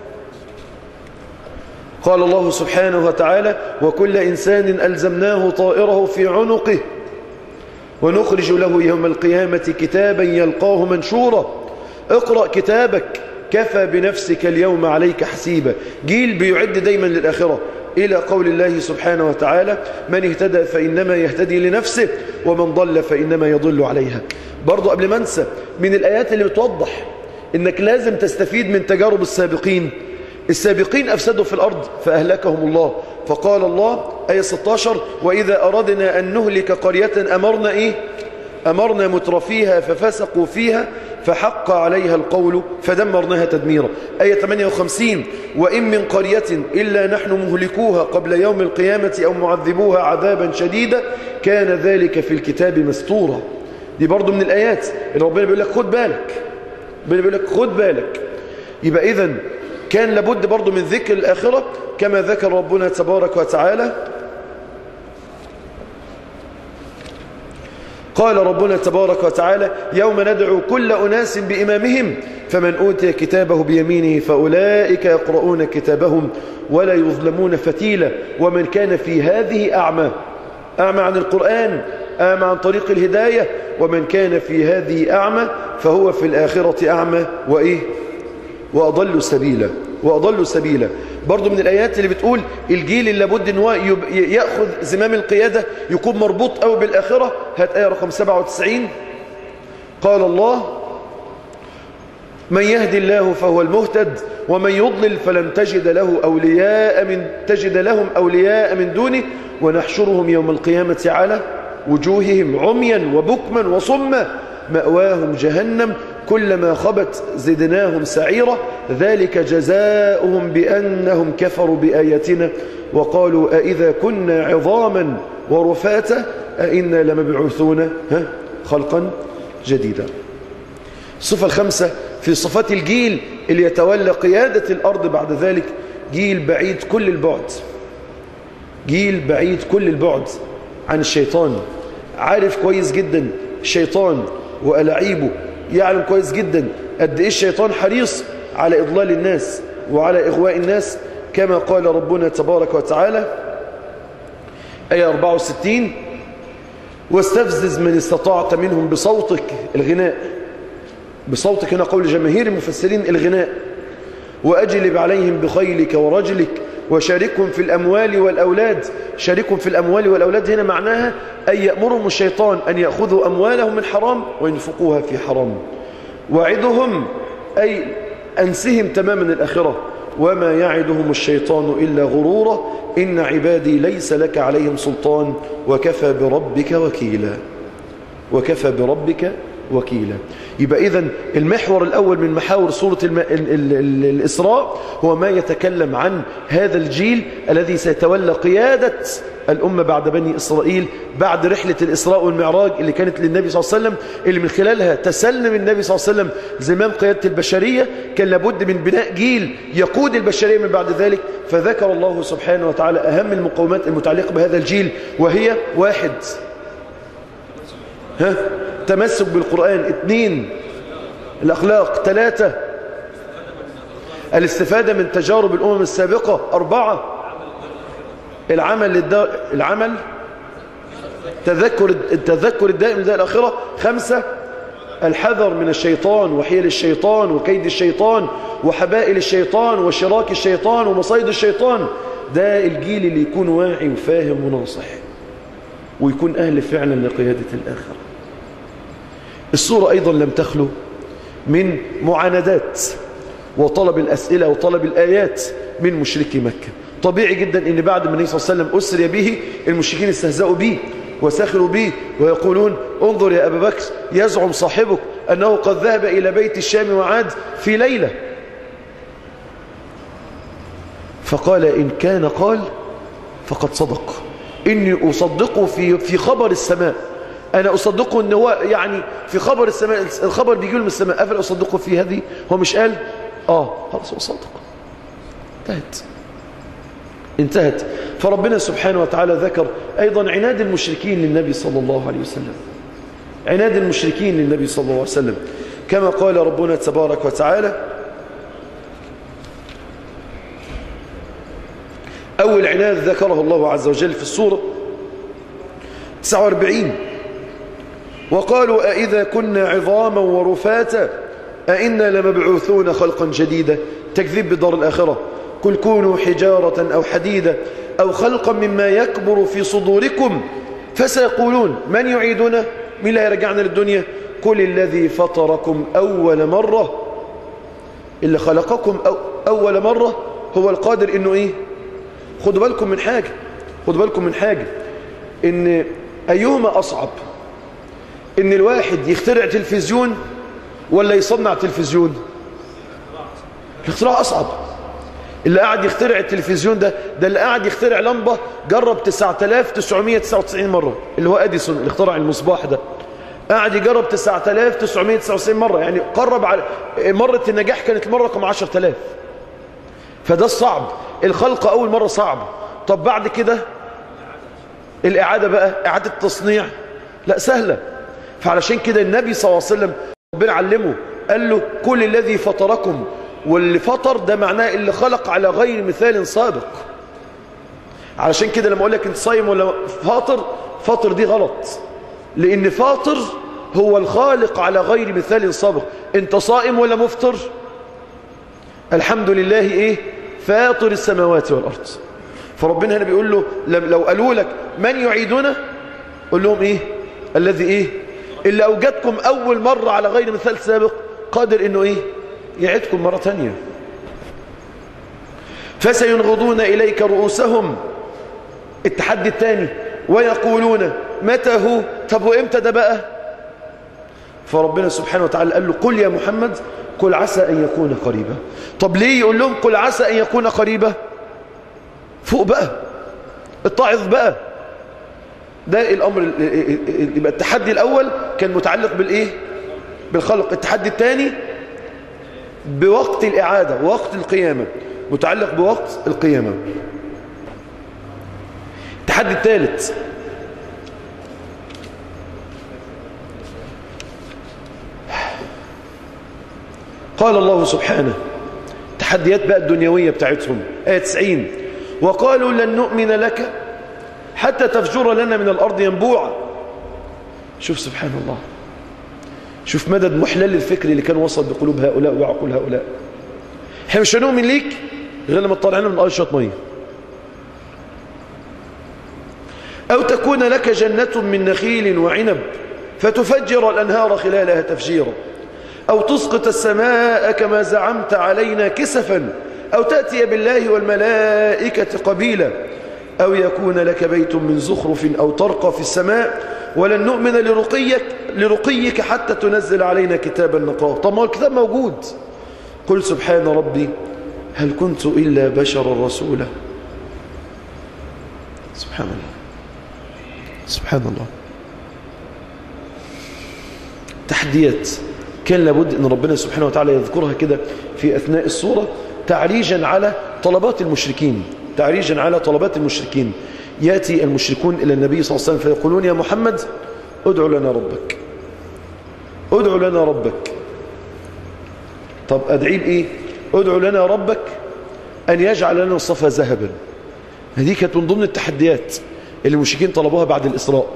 قال الله سبحانه وتعالى وكل إنسان ألزمناه طائره في عنقه ونخرج له يوم القيامة كتابا يلقاه منشورا اقرأ كتابك كفى بنفسك اليوم عليك حسيبا جيل بيعد دايما للآخرة إلى قول الله سبحانه وتعالى من اهتدى فإنما يهتدي لنفسه ومن ضل فإنما يضل عليها برضو قبل ما انسى من الآيات اللي بتوضح إنك لازم تستفيد من تجارب السابقين السابقين أفسدوا في الأرض فأهلكهم الله فقال الله آية 16 وإذا أردنا أن نهلك قرية أمرنا إيه أمرنا مترفيها ففسقوا فيها فحق عليها القول فدمرناها تدميرا آية 58 وإن من قرية إلا نحن مهلكوها قبل يوم القيامة أو معذبوها عذابا شديدا كان ذلك في الكتاب مستورا دي برضو من الآيات اللي ربنا بيقول لك خد بالك ربنا بيقول لك خد بالك يبقى إذن كان لابد برضو من ذكر الآخرة كما ذكر ربنا تبارك وتعالى قال ربنا تبارك وتعالى يوم ندعو كل أناس بإمامهم فمن أوتي كتابه بيمينه فأولئك يقرؤون كتابهم ولا يظلمون فتيلا ومن كان في هذه أعمى أعمى عن القرآن أعمى عن طريق الهداية ومن كان في هذه أعمى فهو في الآخرة أعمى وإيه وأضل سبيلا وأضل سبيلا برضو من الآيات اللي بتقول الجيل اللي لابد ان هو يأخذ زمام القيادة يكون مربوط أو بالآخرة هات آية رقم 97 قال الله من يهدي الله فهو المهتد ومن يضلل فلن تجد له أولياء من تجد لهم أولياء من دونه ونحشرهم يوم القيامة على وجوههم عميا وبكما وصما مأواهم جهنم كلما خبت زدناهم سعيرا ذلك جزاؤهم بأنهم كفروا بآياتنا وقالوا أئذا كنا عظاما ورفاتا أئنا لمبعوثون ها خلقا جديدا الصفة الخمسة في صفات الجيل اللي يتولى قيادة الأرض بعد ذلك جيل بعيد كل البعد جيل بعيد كل البعد عن الشيطان عارف كويس جدا الشيطان وألعيبه يعلم كويس جدا قد إيه الشيطان حريص على إضلال الناس وعلى إغواء الناس كما قال ربنا تبارك وتعالى آية 64 واستفزز من استطعت منهم بصوتك الغناء بصوتك هنا قول جماهير المفسرين الغناء وأجلب عليهم بخيلك ورجلك وشاركهم في الأموال والأولاد شاركهم في الأموال والأولاد هنا معناها أن يأمرهم الشيطان أن يأخذوا أموالهم من حرام وينفقوها في حرام وعدهم أي أنسهم تماما الآخرة وما يعدهم الشيطان إلا غرورا إن عبادي ليس لك عليهم سلطان وكفى بربك وكيلا وكفى بربك وكيلا يبقى إذا المحور الأول من محاور سورة الم... ال... ال... ال... الإسراء هو ما يتكلم عن هذا الجيل الذي سيتولى قيادة الأمة بعد بني إسرائيل بعد رحلة الإسراء والمعراج اللي كانت للنبي صلى الله عليه وسلم اللي من خلالها تسلم النبي صلى الله عليه وسلم زمام قيادة البشرية كان لابد من بناء جيل يقود البشرية من بعد ذلك فذكر الله سبحانه وتعالى أهم المقومات المتعلقة بهذا الجيل وهي واحد ها تمسك بالقرآن اثنين الأخلاق ثلاثة الاستفادة من تجارب الأمم السابقة أربعة العمل للدار العمل تذكر التذكر الدائم لدار الآخرة خمسة الحذر من الشيطان وحيل الشيطان وكيد الشيطان وحبائل الشيطان وشراك الشيطان ومصايد الشيطان ده الجيل اللي يكون واعي وفاهم وناصح ويكون أهل فعلا لقيادة الآخرة السورة أيضا لم تخلو من معاندات وطلب الأسئلة وطلب الآيات من مشركي مكة طبيعي جدا ان بعد ما النبي صلى الله عليه وسلم أسري به المشركين استهزأوا به وسخروا به ويقولون انظر يا أبا بكر يزعم صاحبك أنه قد ذهب إلى بيت الشام وعاد في ليلة فقال إن كان قال فقد صدق إني أصدقه في, في خبر السماء أنا أصدقه أنه هو يعني في خبر السماء الخبر بيجي من السماء أفل أصدقه في هذه هو مش قال آه خلاص هو صدق انتهت انتهت فربنا سبحانه وتعالى ذكر أيضا عناد المشركين للنبي صلى الله عليه وسلم عناد المشركين للنبي صلى الله عليه وسلم كما قال ربنا تبارك وتعالى أول عناد ذكره الله عز وجل في السورة 49 وقالوا أئذا كنا عظاما ورفاتا أئنا لمبعوثون خلقا جديدا تكذيب بدار الآخرة قل كونوا حجارة أو حديدة أو خلقا مما يكبر في صدوركم فسيقولون من يعيدنا من لا يرجعنا للدنيا قل الذي فطركم أول مرة اللي خلقكم أو أول مرة هو القادر إنه إيه خدوا بالكم من حاجة خدوا بالكم من حاجة إن أيهما أصعب إن الواحد يخترع تلفزيون ولا يصنع تلفزيون الاختراع أصعب اللي قاعد يخترع التلفزيون ده ده اللي قاعد يخترع لمبة جرب 9999 مرة اللي هو أديسون اللي اخترع المصباح ده قاعد يجرب 9999 مرة يعني قرب على مرة النجاح كانت المرة رقم 10000 فده الصعب الخلق أول مرة صعب طب بعد كده الإعادة بقى إعادة التصنيع لا سهلة فعلشان كده النبي صلى الله عليه وسلم ربنا علمه قال له كل الذي فطركم واللي فطر ده معناه اللي خلق على غير مثال سابق علشان كده لما اقول لك انت صايم ولا فاطر فاطر دي غلط لأن فاطر هو الخالق على غير مثال سابق انت صائم ولا مفطر الحمد لله ايه فاطر السماوات والأرض فربنا هنا بيقول له لو قالوا لك من يعيدنا قول لهم ايه الذي ايه اللي اوجدكم اول مرة على غير مثال سابق قادر انه ايه يعيدكم مرة تانية فسينغضون اليك رؤوسهم التحدي الثاني ويقولون متى هو طب وامتى ده بقى فربنا سبحانه وتعالى قال له قل يا محمد قل عسى أن يكون قريبا طب ليه يقول لهم قل عسى أن يكون قريبا فوق بقى اتعظ بقى ده الأمر يبقى التحدي الأول كان متعلق بالإيه بالخلق التحدي الثاني بوقت الإعادة وقت القيامة متعلق بوقت القيامة التحدي الثالث قال الله سبحانه تحديات بقى الدنيوية بتاعتهم آية 90 وقالوا لن نؤمن لك حتى تفجر لنا من الأرض ينبوعا شوف سبحان الله شوف مدى محلل الفكر اللي كان وصل بقلوب هؤلاء وعقول هؤلاء احنا مش هنؤمن ليك غير لما تطلع لنا من الأرض شويه ميه أو تكون لك جنة من نخيل وعنب فتفجر الأنهار خلالها تفجيرا أو تسقط السماء كما زعمت علينا كسفا أو تأتي بالله والملائكة قبيلا أو يكون لك بيت من زخرف أو ترقى في السماء ولن نؤمن لرقيك, لرقيك حتى تنزل علينا كتابا نقرأه طب ما الكتاب موجود قل سبحان ربي هل كنت إلا بشرا رسولا سبحان الله سبحان الله تحديات كان لابد أن ربنا سبحانه وتعالى يذكرها كده في أثناء الصورة تعريجا على طلبات المشركين تعريجا على طلبات المشركين يأتي المشركون إلى النبي صلى الله عليه وسلم فيقولون يا محمد ادعو لنا ربك ادعو لنا ربك طب أدعي بإيه ادعو لنا ربك أن يجعل لنا الصفا ذهبا هذه كانت من ضمن التحديات اللي المشركين طلبوها بعد الإسراء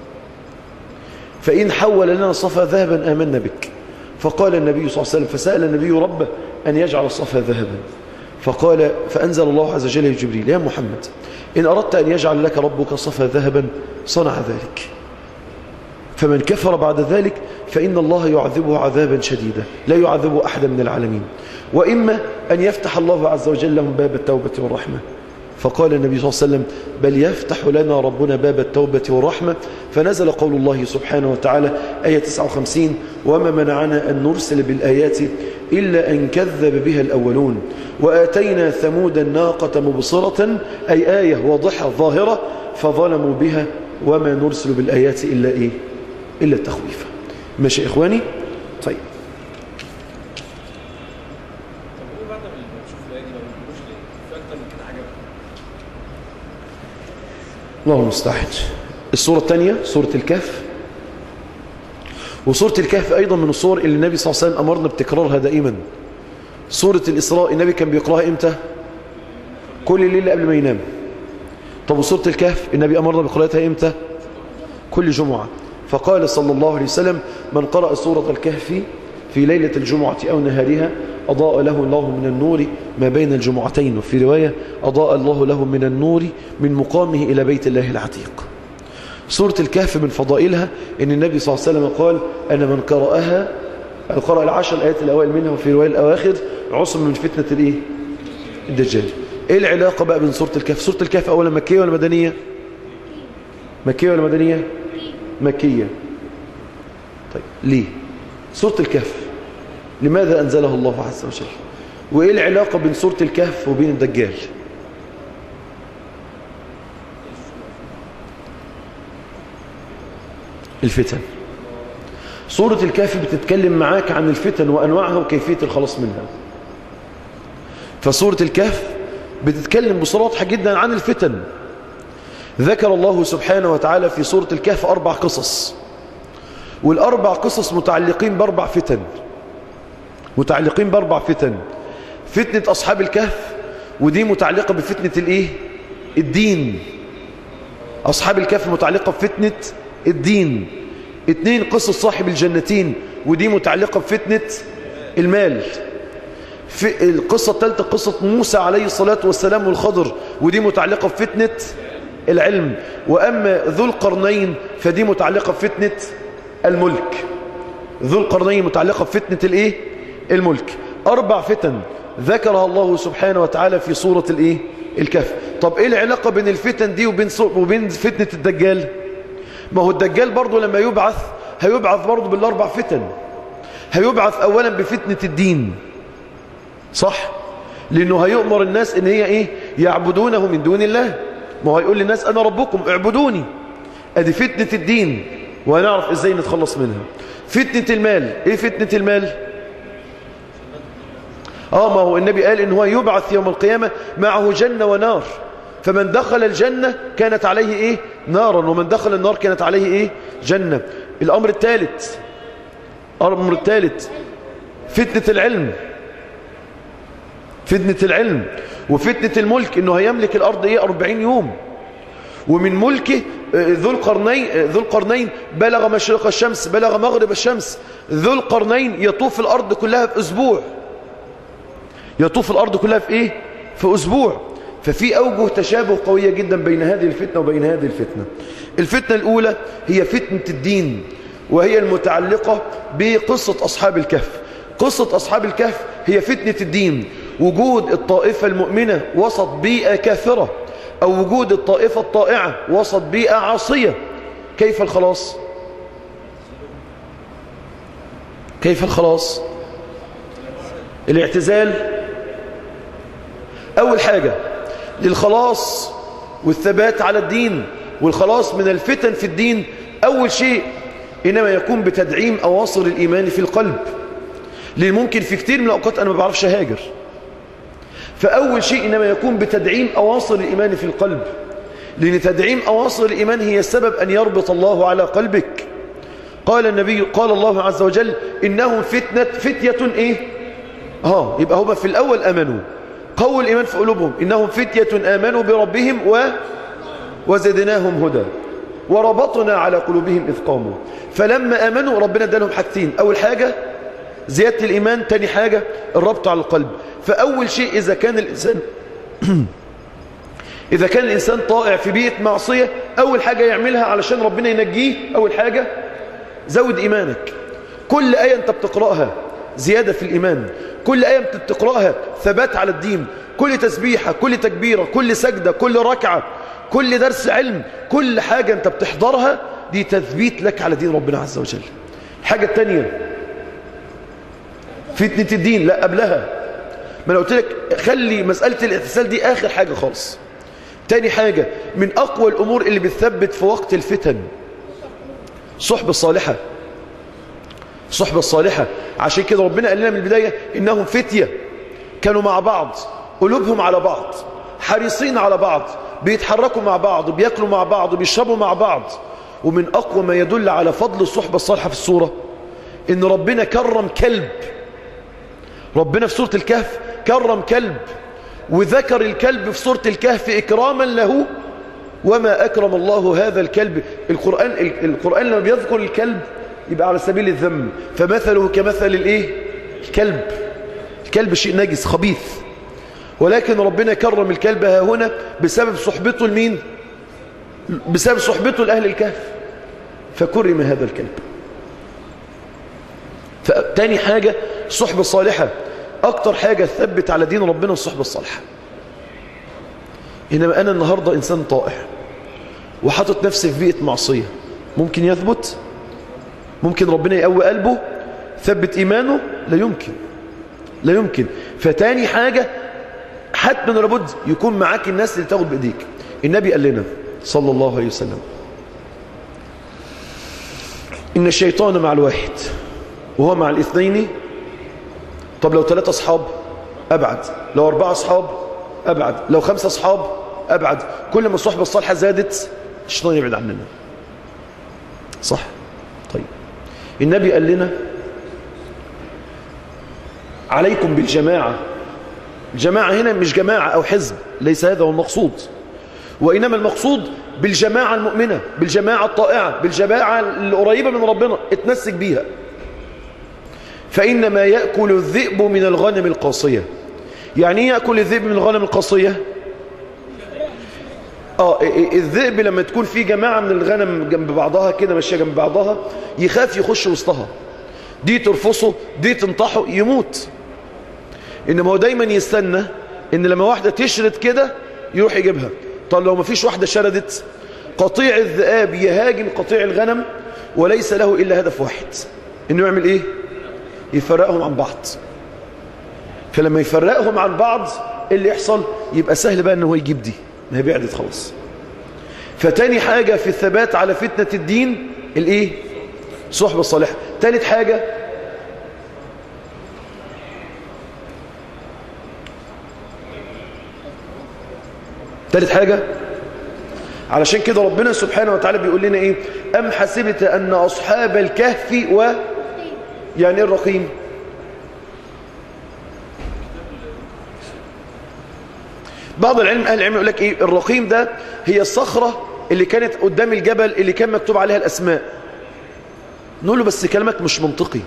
فإن حول لنا الصفا ذهبا آمنا بك فقال النبي صلى الله عليه وسلم فسأل النبي ربه أن يجعل الصفا ذهبا فقال فأنزل الله عز وجل لجبريل يا محمد إن أردت أن يجعل لك ربك صفا ذهبا صنع ذلك فمن كفر بعد ذلك فإن الله يعذبه عذابا شديدا لا يعذب أحدا من العالمين وإما أن يفتح الله عز وجل لهم باب التوبة والرحمة فقال النبي صلى الله عليه وسلم بل يفتح لنا ربنا باب التوبة والرحمة فنزل قول الله سبحانه وتعالى آية 59 وما منعنا أن نرسل بالآيات إلا أن كذب بها الأولون وآتينا ثمود الناقة مبصرة أي آية واضحة ظاهرة فظلموا بها وما نرسل بالآيات إلا إيه إلا التخويف ماشي إخواني طيب الله المستعان الصورة الثانية سورة الكهف وسورة الكهف أيضا من الصور اللي النبي صلى الله عليه وسلم أمرنا بتكرارها دائما سورة الإسراء النبي كان بيقرأها إمتى كل ليلة قبل ما ينام طب وسورة الكهف النبي أمرنا بقراءتها إمتى كل جمعة فقال صلى الله عليه وسلم من قرأ سورة الكهف في ليلة الجمعة أو نهارها أضاء له الله من النور ما بين الجمعتين وفي رواية أضاء الله له من النور من مقامه إلى بيت الله العتيق سورة الكهف من فضائلها أن النبي صلى الله عليه وسلم قال أن من قرأها قرأ العشر الآيات الأوائل منها وفي رواية الأواخر عصم من فتنة الإيه؟ الدجال إيه العلاقة بقى بين سورة الكهف سورة الكهف أولا مكية ولا مدنية مكية ولا مدنية مكية طيب ليه سورة الكهف لماذا أنزله الله عز وجل وإيه العلاقة بين سورة الكهف وبين الدجال الفتن سورة الكهف بتتكلم معاك عن الفتن وأنواعها وكيفية الخلاص منها فسورة الكهف بتتكلم بصورة واضحة جدا عن الفتن ذكر الله سبحانه وتعالى في سورة الكهف أربع قصص والأربع قصص متعلقين بأربع فتن متعلقين بأربع فتن فتنة أصحاب الكهف ودي متعلقة بفتنة الإيه؟ الدين أصحاب الكهف متعلقة بفتنة الدين اتنين قصة صاحب الجنتين ودي متعلقة بفتنة المال في القصة الثالثة قصة موسى عليه الصلاة والسلام والخضر ودي متعلقة بفتنة العلم وأما ذو القرنين فدي متعلقة بفتنة الملك ذو القرنين متعلقة بفتنة الايه الملك أربع فتن ذكرها الله سبحانه وتعالى في سورة الايه الكهف طب ايه العلاقة بين الفتن دي وبين, وبين فتنة الدجال ما هو الدجال برضه لما يبعث هيبعث برضه بالاربع فتن هيبعث اولا بفتنة الدين صح لانه هيؤمر الناس ان هي ايه يعبدونه من دون الله ما هو هيقول للناس انا ربكم اعبدوني ادي فتنة الدين وهنعرف ازاي نتخلص منها فتنة المال ايه فتنة المال اه ما هو النبي قال ان هو يبعث يوم القيامة معه جنة ونار فمن دخل الجنة كانت عليه ايه نارا ومن دخل النار كانت عليه ايه جنة الامر الثالث الامر الثالث فتنة العلم فتنة العلم وفتنة الملك انه هيملك الارض ايه 40 يوم ومن ملكه ذو القرنين ذو القرنين بلغ مشرق الشمس بلغ مغرب الشمس ذو القرنين يطوف الارض كلها في اسبوع يطوف الارض كلها في ايه في اسبوع ففي اوجه تشابه قوية جدا بين هذه الفتنة وبين هذه الفتنة الفتنة الاولى هي فتنة الدين وهي المتعلقة بقصة اصحاب الكهف قصة اصحاب الكهف هي فتنة الدين وجود الطائفة المؤمنة وسط بيئة كافرة أو وجود الطائفة الطائعة وسط بيئة عاصية كيف الخلاص كيف الخلاص الاعتزال أول حاجة للخلاص والثبات على الدين والخلاص من الفتن في الدين أول شيء إنما يكون بتدعيم أواصر الإيمان في القلب لأن ممكن في كتير من الأوقات أنا ما بعرفش هاجر فأول شيء إنما يكون بتدعيم أواصر الإيمان في القلب لأن تدعيم أواصر الإيمان هي السبب أن يربط الله على قلبك قال النبي قال الله عز وجل إنهم فتنة فتية إيه ها يبقى هم في الأول أمنوا قول الإيمان في قلوبهم إنهم فتية آمنوا بربهم و وزدناهم هدى وربطنا على قلوبهم إذ قاموا فلما آمنوا ربنا ادالهم حاجتين أول حاجة زيادة الإيمان تاني حاجة الربط على القلب فأول شيء إذا كان الإنسان إذا كان الإنسان طائع في بيئة معصية أول حاجة يعملها علشان ربنا ينجيه أول حاجة زود إيمانك كل آية أنت بتقرأها زيادة في الإيمان كل آية أنت بتقرأها ثبات على الدين كل تسبيحة كل تكبيرة كل سجدة كل ركعة كل درس علم كل حاجة أنت بتحضرها دي تثبيت لك على دين ربنا عز وجل الحاجة الثانية فتنة الدين لا قبلها ما انا قلت لك خلي مسألة الاعتزال دي آخر حاجة خالص تاني حاجة من أقوى الأمور اللي بتثبت في وقت الفتن صحبة الصالحة صحبة الصالحة عشان كده ربنا قال لنا من البداية إنهم فتية كانوا مع بعض قلوبهم على بعض حريصين على بعض بيتحركوا مع بعض بياكلوا مع بعض بيشربوا مع بعض ومن أقوى ما يدل على فضل الصحبة الصالحة في الصورة إن ربنا كرم كلب ربنا في سورة الكهف كرم كلب وذكر الكلب في سورة الكهف إكراما له وما أكرم الله هذا الكلب القرآن, القرآن لما بيذكر الكلب يبقى على سبيل الذم فمثله كمثل الايه الكلب الكلب شيء نجس خبيث ولكن ربنا كرم الكلب ها هنا بسبب صحبته لمين بسبب صحبته لأهل الكهف فكرم هذا الكلب فتاني حاجة الصحبة الصالحة أكتر حاجة تثبت على دين ربنا الصحبة الصالحة إنما أنا النهاردة إنسان طائع وحاطط نفسي في بيئة معصية ممكن يثبت ممكن ربنا يقوي قلبه ثبت إيمانه لا يمكن لا يمكن فتاني حاجة حتما لابد يكون معاك الناس اللي تاخد بإيديك النبي قال لنا صلى الله عليه وسلم إن الشيطان مع الواحد وهو مع الاثنين طب لو ثلاثة أصحاب أبعد لو أربعة أصحاب أبعد لو خمسة أصحاب أبعد كل ما الصحبة الصالحة زادت الشيطان يبعد عننا صح طيب النبي قال لنا عليكم بالجماعة الجماعة هنا مش جماعة أو حزب ليس هذا هو المقصود وإنما المقصود بالجماعة المؤمنة بالجماعة الطائعة بالجماعة القريبة من ربنا اتمسك بيها فإنما يأكل الذئب من الغنم القاصية يعني ايه يأكل الذئب من الغنم القاصية اه الذئب لما تكون في جماعة من الغنم جنب بعضها كده ماشية جنب بعضها يخاف يخش وسطها دي ترفصه دي تنطحه يموت انما هو دايما يستنى ان لما واحدة تشرد كده يروح يجيبها طب لو ما فيش واحدة شردت قطيع الذئاب يهاجم قطيع الغنم وليس له إلا هدف واحد انه يعمل ايه يفرقهم عن بعض فلما يفرقهم عن بعض اللي يحصل يبقى سهل بقى ان هو يجيب دي ما هي بعدت خلاص فتاني حاجة في الثبات على فتنة الدين الايه صحبة الصالحة تالت حاجة تالت حاجة علشان كده ربنا سبحانه وتعالى بيقول لنا ايه ام حسبت ان اصحاب الكهف و يعني ايه الرقيم بعض العلم اهل العلم يقول لك ايه الرقيم ده هي الصخرة اللي كانت قدام الجبل اللي كان مكتوب عليها الاسماء نقول له بس كلامك مش منطقي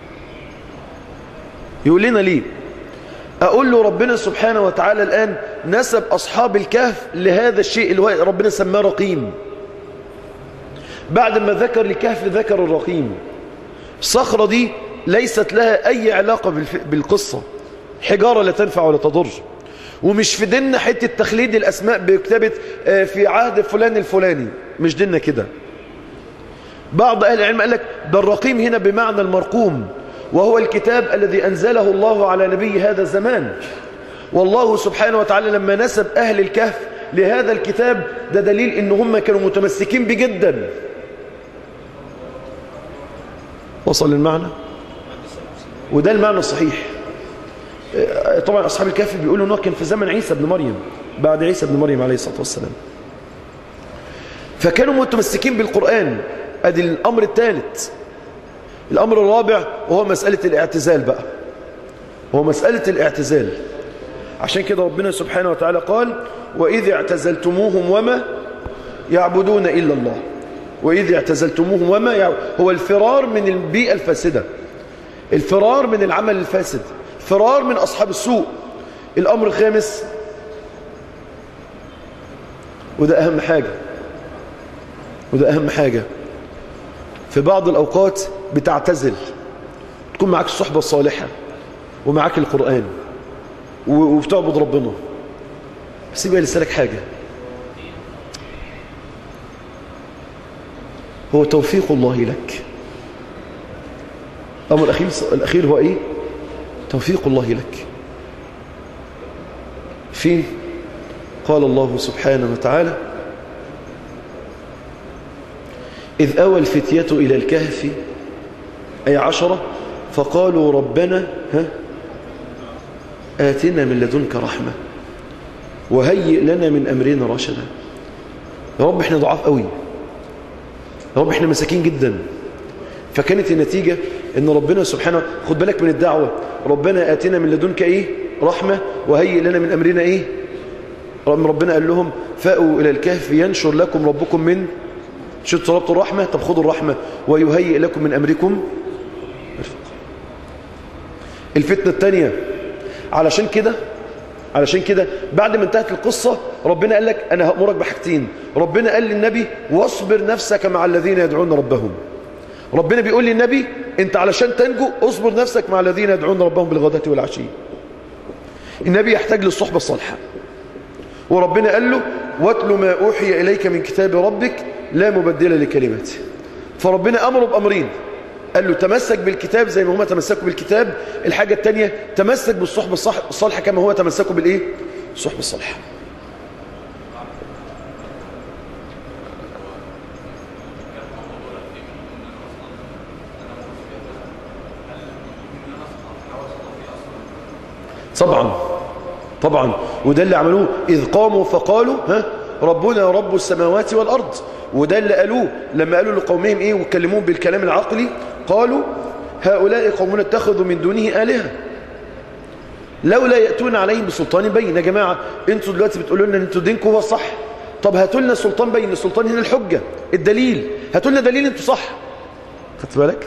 يقول لنا ليه أقول له ربنا سبحانه وتعالى الآن نسب أصحاب الكهف لهذا الشيء اللي هو ربنا سماه رقيم بعد ما ذكر الكهف ذكر الرقيم الصخرة دي ليست لها أي علاقة بالقصة حجارة لا تنفع ولا تضر ومش في ديننا حتة تخليد الأسماء بكتابة في عهد فلان الفلاني مش ديننا كده بعض أهل العلم قال لك ده الرقيم هنا بمعنى المرقوم وهو الكتاب الذي أنزله الله على نبي هذا الزمان والله سبحانه وتعالى لما نسب أهل الكهف لهذا الكتاب ده دليل إن هم كانوا متمسكين بجدا وصل المعنى وده المعنى الصحيح طبعا أصحاب الكهف بيقولوا أنه كان في زمن عيسى بن مريم بعد عيسى بن مريم عليه الصلاة والسلام فكانوا متمسكين بالقرآن ادي الأمر الثالث الأمر الرابع وهو مسألة الاعتزال بقى هو مسألة الاعتزال عشان كده ربنا سبحانه وتعالى قال وإذ اعتزلتموهم وما يعبدون إلا الله وإذ اعتزلتموهم وما يعبدون هو الفرار من البيئة الفاسدة الفرار من العمل الفاسد فرار من أصحاب السوء الأمر الخامس وده أهم حاجة وده أهم حاجة في بعض الأوقات بتعتزل تكون معاك الصحبة الصالحة ومعاك القرآن وبتعبد ربنا بس يبقى لسالك حاجة هو توفيق الله لك الأمر الأخير, الأخير هو إيه توفيق الله لك فين قال الله سبحانه وتعالى إذ أوى الفتية إلى الكهف أي عشرة فقالوا ربنا ها آتنا من لدنك رحمة وهيئ لنا من أمرنا رشدا يا رب احنا ضعاف قوي يا رب احنا مساكين جدا فكانت النتيجة ان ربنا سبحانه خد بالك من الدعوة ربنا آتنا من لدنك ايه رحمة وهيئ لنا من أمرنا ايه ربنا قال لهم فأوا إلى الكهف ينشر لكم ربكم من شو طلبتوا الرحمة طب خذوا الرحمة ويهيئ لكم من أمركم الفتنة الثانية علشان كده علشان كده بعد ما انتهت القصة ربنا قال لك أنا هأمرك بحاجتين ربنا قال للنبي واصبر نفسك مع الذين يدعون ربهم ربنا بيقول للنبي انت علشان تنجو اصبر نفسك مع الذين يدعون ربهم بالغداة والعشي النبي يحتاج للصحبة الصالحة وربنا قال له واتل ما أوحي إليك من كتاب ربك لا مبدل لكلماته فربنا أمره بأمرين قال له تمسك بالكتاب زي ما هما تمسكوا بالكتاب الحاجة التانية تمسك بالصحبة الصالحة كما هو تمسكوا بالإيه الصحبة الصالحة طبعا طبعا وده اللي عملوه إذ قاموا فقالوا ها ربنا رب السماوات والأرض وده اللي قالوه لما قالوا لقومهم إيه وكلموهم بالكلام العقلي قالوا هؤلاء قومنا اتخذوا من دونه آلهة لولا يأتون عليهم بسلطان بين يا جماعة انتوا دلوقتي بتقولوا لنا ان انتوا دينكم هو الصح طب هاتوا لنا سلطان بين السلطان هنا الحجة الدليل هاتوا لنا دليل انتوا صح خدت بالك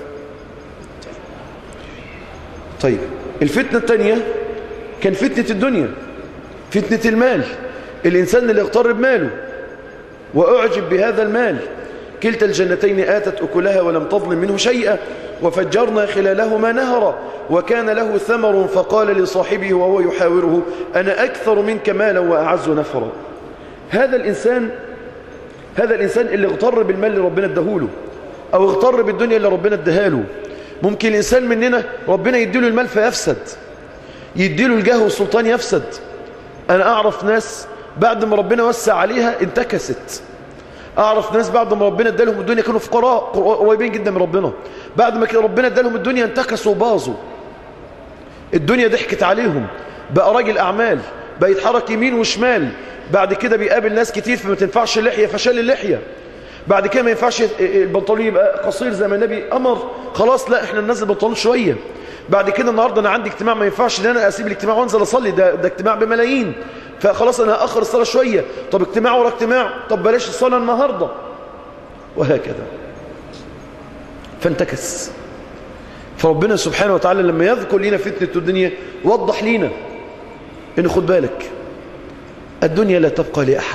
طيب الفتنة الثانية كان فتنة الدنيا فتنة المال الإنسان اللي اغتر بماله وأعجب بهذا المال كلتا الجنتين آتت أكلها ولم تظلم منه شيئا وفجرنا خلالهما نهرا وكان له ثمر فقال لصاحبه وهو يحاوره أنا أكثر منك مالا وأعز نفرا هذا الإنسان هذا الإنسان اللي اغتر بالمال اللي ربنا ادهوله أو اغتر بالدنيا اللي ربنا ادهاله ممكن الإنسان مننا ربنا يديله المال فيفسد يديله الجاه والسلطان يفسد أنا أعرف ناس بعد ما ربنا وسع عليها انتكست أعرف ناس بعد ما ربنا ادالهم الدنيا كانوا فقراء قريبين جدا من ربنا بعد ما كان ربنا ادالهم الدنيا انتكسوا وباظوا الدنيا ضحكت عليهم بقى راجل أعمال بقى يتحرك يمين وشمال بعد كده بيقابل ناس كتير فما تنفعش اللحية فشال اللحية بعد كده ما ينفعش البنطلون يبقى قصير زي ما النبي أمر خلاص لا احنا ننزل البنطلون شوية بعد كده النهاردة أنا عندي اجتماع ما ينفعش ان أنا أسيب الاجتماع وانزل أصلي ده, ده اجتماع بملايين فخلاص أنا هأخر الصلاة شوية طب اجتماع ورا اجتماع طب بلاش الصلاة النهاردة وهكذا فانتكس فربنا سبحانه وتعالى لما يذكر لنا فتنة الدنيا وضح لنا ان خد بالك الدنيا لا تبقى لأحد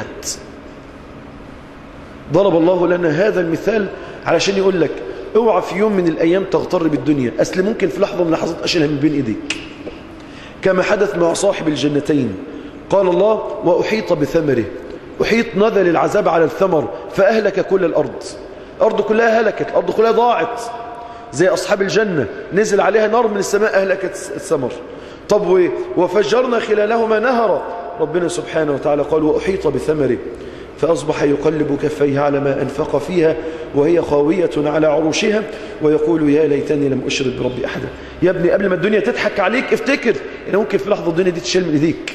ضرب الله لنا هذا المثال علشان يقول لك اوعى في يوم من الأيام تغتر بالدنيا أصل ممكن في لحظة من لحظات أشيلها من بين إيديك كما حدث مع صاحب الجنتين قال الله وأحيط بثمره أحيط نزل العذاب على الثمر فأهلك كل الأرض الأرض كلها هلكت الأرض كلها ضاعت زي أصحاب الجنة نزل عليها نار من السماء أهلكت الثمر طب وفجرنا خلالهما نهرا ربنا سبحانه وتعالى قال وأحيط بثمره فأصبح يقلب كفيه على ما أنفق فيها وهي خاوية على عروشها ويقول يا ليتني لم أشرك بربي أحدا يا ابني قبل ما الدنيا تضحك عليك افتكر إن ممكن في لحظة الدنيا دي تشيل من إيديك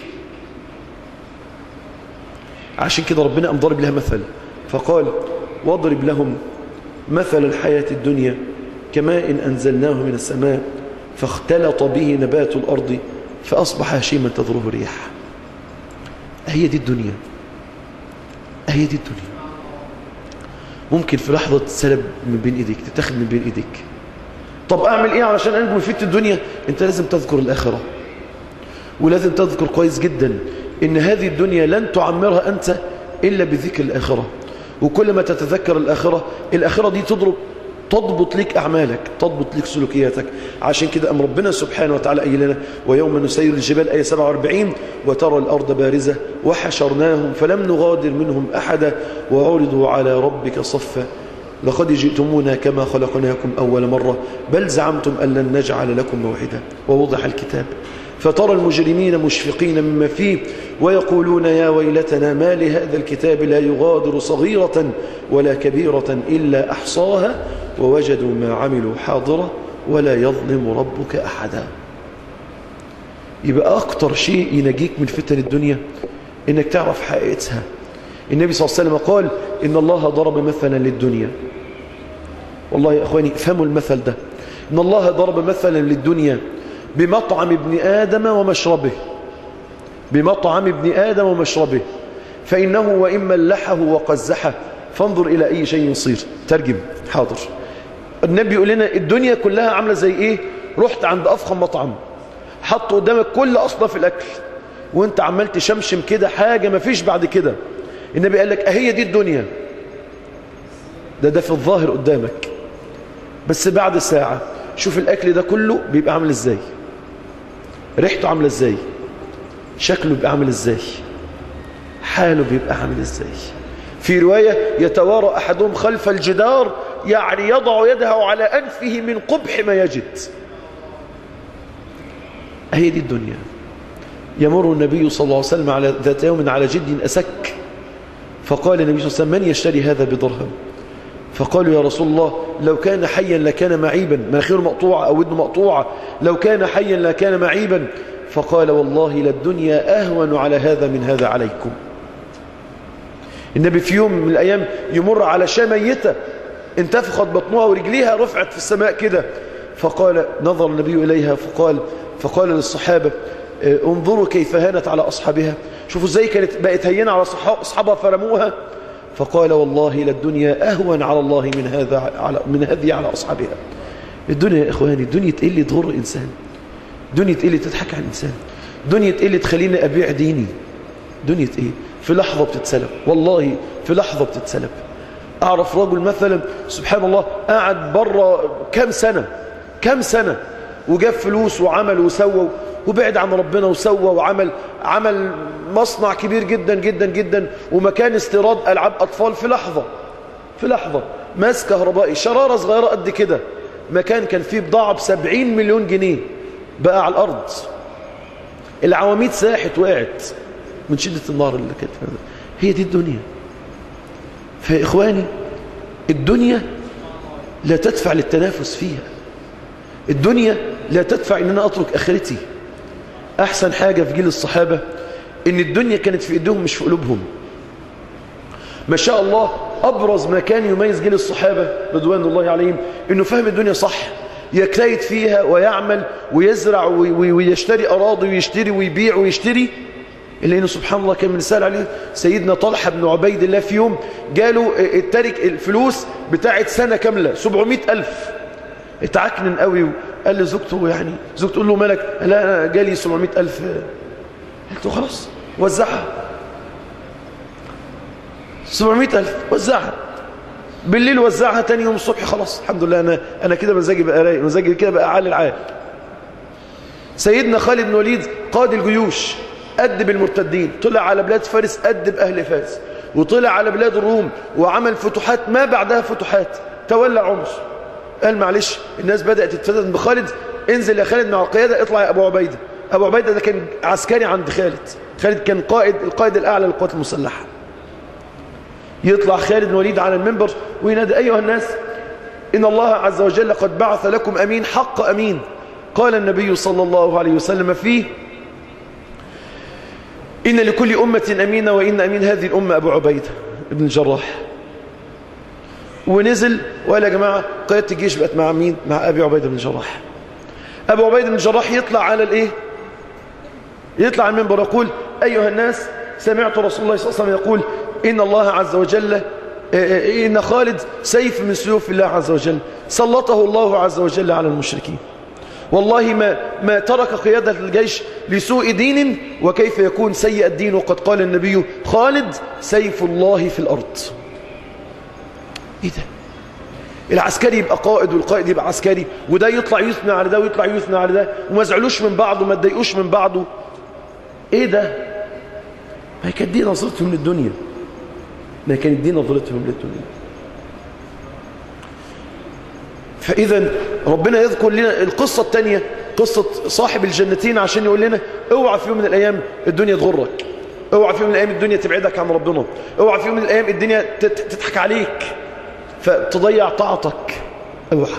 عشان كده ربنا قام ضرب لها مثل فقال واضرب لهم مثل الحياة الدنيا كماء إن أنزلناه من السماء فاختلط به نبات الأرض فأصبح هشيما تضره الريح هي دي الدنيا هي دي الدنيا ممكن في لحظة تسلب من بين ايديك تتاخد من بين ايديك طب اعمل ايه علشان انجو من فتنة الدنيا انت لازم تذكر الاخرة ولازم تذكر كويس جدا ان هذه الدنيا لن تعمرها انت الا بذكر الاخرة وكل ما تتذكر الاخرة الاخرة دي تضرب تضبط لك أعمالك تضبط لك سلوكياتك عشان كده أم ربنا سبحانه وتعالى قال لنا ويوم نسير الجبال آية 47 وترى الأرض بارزة وحشرناهم فلم نغادر منهم أحدا وعرضوا على ربك صفا لقد جئتمونا كما خلقناكم أول مرة بل زعمتم أن لن نجعل لكم موعدا ووضح الكتاب فترى المجرمين مشفقين مما فيه ويقولون يا ويلتنا ما لهذا الكتاب لا يغادر صغيرة ولا كبيرة إلا أحصاها ووجدوا ما عملوا حاضرة ولا يظلم ربك أحدا يبقى أكتر شيء ينجيك من فتن الدنيا إنك تعرف حقيقتها النبي صلى الله عليه وسلم قال إن الله ضرب مثلا للدنيا والله يا أخواني فهموا المثل ده إن الله ضرب مثلا للدنيا بمطعم ابن آدم ومشربه بمطعم ابن آدم ومشربه فإنه وإن ملحه وقزحه فانظر إلى أي شيء يصير ترجم حاضر النبي يقول لنا الدنيا كلها عاملة زي إيه رحت عند أفخم مطعم حط قدامك كل أصناف الأكل وانت عمال تشمشم كده حاجة ما فيش بعد كده النبي قال لك أهي دي الدنيا ده ده في الظاهر قدامك بس بعد ساعة شوف الأكل ده كله بيبقى عامل إزاي ريحته عاملة إزاي شكله بيبقى عامل إزاي حاله بيبقى عامل إزاي في رواية يتوارى أحدهم خلف الجدار يعني يضع يده على أنفه من قبح ما يجد هي دي الدنيا يمر النبي صلى الله عليه وسلم على ذات يوم على جد أسك فقال النبي صلى الله عليه وسلم من يشتري هذا بدرهم فقالوا يا رسول الله لو كان حيا لكان معيبا مناخيره مقطوعة أو ودنه مقطوعة لو كان حيا لكان معيبا فقال والله للدنيا أهون على هذا من هذا عليكم النبي في يوم من الأيام يمر على شاة ميتة انتفخت بطنها ورجليها رفعت في السماء كده فقال نظر النبي إليها فقال فقال للصحابة انظروا كيف هانت على أصحابها شوفوا ازاي كانت بقت هينة على أصحابها فرموها فقال والله للدنيا أهون على الله من هذا على من هذه على أصحابها الدنيا يا إخواني الدنيا تقل تغر إنسان دنيا تقل تضحك على الإنسان دنيا تقل تخليني أبيع ديني دنيا إيه في لحظة بتتسلب والله في لحظة بتتسلب أعرف رجل مثلا سبحان الله قاعد بره كم سنة كم سنة وجاب فلوس وعمل وسوى وبعد عن ربنا وسوى وعمل عمل مصنع كبير جدا جدا جدا ومكان استيراد ألعاب أطفال في لحظة في لحظة ماس كهربائي شرارة صغيرة قد كده مكان كان فيه بضاعة بسبعين مليون جنيه بقى على الأرض العواميد ساحت وقعت من شدة النار اللي كانت هي دي الدنيا فإخواني الدنيا لا تدفع للتنافس فيها الدنيا لا تدفع ان انا اترك اخرتي احسن حاجة في جيل الصحابة ان الدنيا كانت في ايديهم مش في قلوبهم ما شاء الله ابرز ما كان يميز جيل الصحابة رضوان الله عليهم انه فهم الدنيا صح يجتهد فيها ويعمل ويزرع ويشتري اراضي ويشتري ويبيع ويشتري إلا إنه سبحان الله كان من سأل عليه سيدنا طلحة بن عبيد الله في يوم جاله الترك الفلوس بتاعت سنة كاملة 700 ألف اتعكنن قوي وقال لزوجته يعني زوجته تقول له مالك لا أنا جالي 700 ألف قلت له خلاص وزعها 700 ألف وزعها بالليل وزعها تاني يوم الصبح خلاص الحمد لله أنا, أنا كده مزاجي بقى رايق مزاجي كده بقى عالي العال سيدنا خالد بن وليد قاد الجيوش أدب المرتدين طلع على بلاد فارس أدب أهل فارس وطلع على بلاد الروم وعمل فتوحات ما بعدها فتوحات تولى عمر قال معلش الناس بدأت تتفتن بخالد انزل يا خالد مع القيادة اطلع يا أبو عبيدة أبو عبيدة ده كان عسكري عند خالد خالد كان قائد القائد الأعلى للقوات المسلحة يطلع خالد بن وليد على المنبر وينادي أيها الناس إن الله عز وجل قد بعث لكم أمين حق أمين قال النبي صلى الله عليه وسلم فيه إن لكل أمة أمينة وإن أمين هذه الأمة أبو عبيدة ابن الجراح ونزل وقال يا جماعة قيادة الجيش بقت مع مين مع أبي عبيدة بن الجراح أبو عبيدة بن الجراح يطلع على الإيه يطلع على المنبر يقول أيها الناس سمعت رسول الله صلى الله عليه وسلم يقول إن الله عز وجل إن خالد سيف من سيوف الله عز وجل سلطه الله عز وجل على المشركين والله ما, ما ترك قيادة الجيش لسوء دين وكيف يكون سيء الدين وقد قال النبي خالد سيف الله في الأرض ايه ده العسكري يبقى قائد والقائد يبقى عسكري وده يطلع يثنى على ده ويطلع يثنى على ده وما زعلوش من بعض وما تضايقوش من بعضه ايه ده ما كانت دي نظرتهم للدنيا ما كانت دي نظرتهم للدنيا فإذا ربنا يذكر لنا القصة الثانية قصة صاحب الجنتين عشان يقول لنا اوعى في يوم من الأيام الدنيا تغرك اوعى في يوم من الأيام الدنيا تبعدك عن ربنا اوعى في يوم من الأيام الدنيا تضحك عليك فتضيع طاعتك اوعى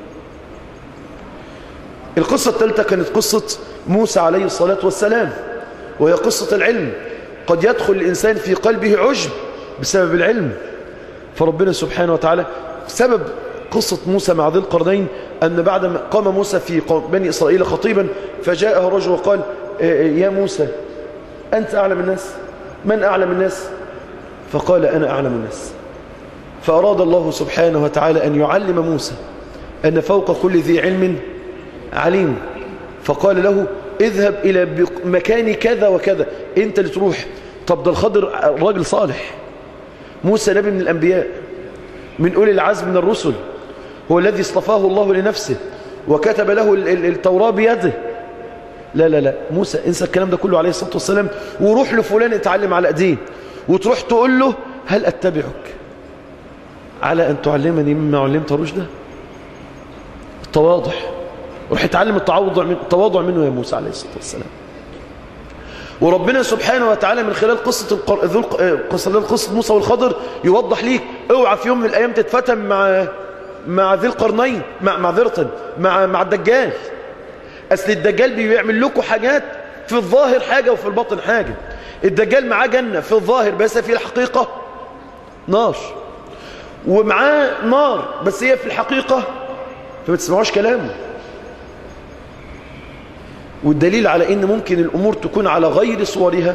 القصة الثالثة كانت قصة موسى عليه الصلاة والسلام وهي قصة العلم قد يدخل الإنسان في قلبه عجب بسبب العلم فربنا سبحانه وتعالى سبب قصة موسى مع ذي القرنين أن بعد ما قام موسى في بني إسرائيل خطيبا فجاءه رجل وقال يا موسى أنت أعلم الناس من أعلم الناس فقال أنا أعلم الناس فأراد الله سبحانه وتعالى أن يعلم موسى أن فوق كل ذي علم عليم فقال له اذهب إلى مكان كذا وكذا أنت اللي تروح طب ده الخضر راجل صالح موسى نبي من الأنبياء من أولي العزم من الرسل هو الذي اصطفاه الله لنفسه وكتب له التوراة بيده لا لا لا موسى انسى الكلام ده كله عليه الصلاة والسلام وروح لفلان اتعلم على ايديه وتروح تقول له هل اتبعك على ان تعلمني مما علمت رشدا التواضع روح اتعلم التواضع من التواضع منه يا موسى عليه الصلاة والسلام وربنا سبحانه وتعالى من خلال قصة القر... قصة قصة موسى والخضر يوضح ليك اوعى في يوم من الايام تتفتن مع مع ذي القرنين مع معذرة مع مع الدجال اصل الدجال بيعمل لكم حاجات في الظاهر حاجة وفي الباطن حاجة الدجال معاه جنة في الظاهر بس في الحقيقة نار ومعاه نار بس هي في الحقيقة فما تسمعوش كلامه والدليل على ان ممكن الامور تكون على غير صورها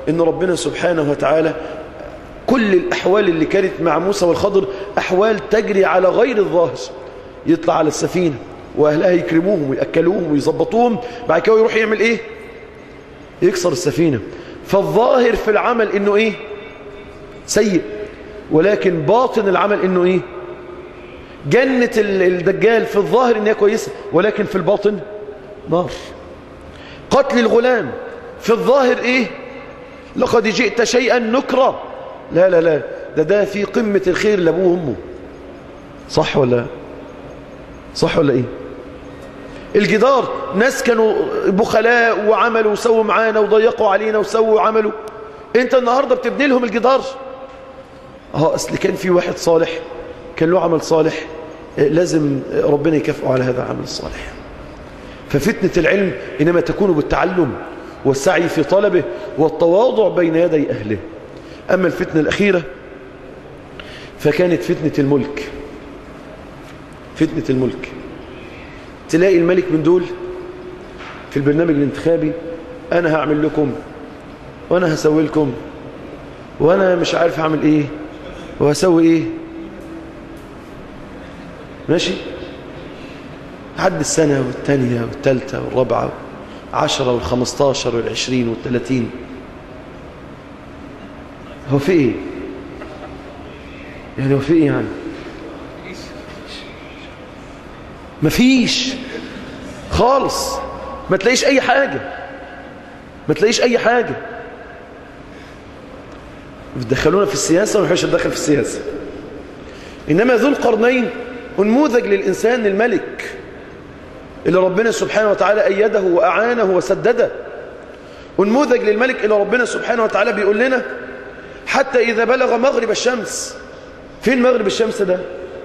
ان ربنا سبحانه وتعالى كل الأحوال اللي كانت مع موسى والخضر أحوال تجري على غير الظاهر يطلع على السفينة وأهلها يكرموهم ويأكلوهم ويظبطوهم بعد كده يروح يعمل إيه يكسر السفينة فالظاهر في العمل إنه إيه سيء ولكن باطن العمل إنه إيه جنة الدجال في الظاهر إنها كويسة ولكن في الباطن نار قتل الغلام في الظاهر إيه لقد جئت شيئا نكرا لا لا لا ده ده في قمة الخير لأبوه وأمه صح ولا صح ولا إيه الجدار ناس كانوا بخلاء وعملوا وسووا معانا وضيقوا علينا وسووا وعملوا انت النهاردة بتبني لهم الجدار اه اصل كان في واحد صالح كان له عمل صالح لازم ربنا يكافئه على هذا العمل الصالح ففتنة العلم إنما تكون بالتعلم والسعي في طلبه والتواضع بين يدي أهله أما الفتنة الأخيرة فكانت فتنة الملك فتنة الملك تلاقي الملك من دول في البرنامج الانتخابي أنا هعمل لكم وأنا هسوي لكم وأنا مش عارف هعمل إيه وهسوي إيه ماشي عد السنة والثانية والثالثة والرابعة عشرة والخمستاشر والعشرين والثلاثين هو في ايه يعني هو في ايه يعني مفيش خالص ما تلاقيش اي حاجة ما تلاقيش اي حاجة بتدخلونا في السياسة وما نحبش ندخل في السياسة انما ذو القرنين انموذج للانسان الملك اللي ربنا سبحانه وتعالى ايده واعانه وسدده انموذج للملك اللي ربنا سبحانه وتعالى بيقول لنا حتى إذا بلغ مغرب الشمس فين مغرب الشمس ده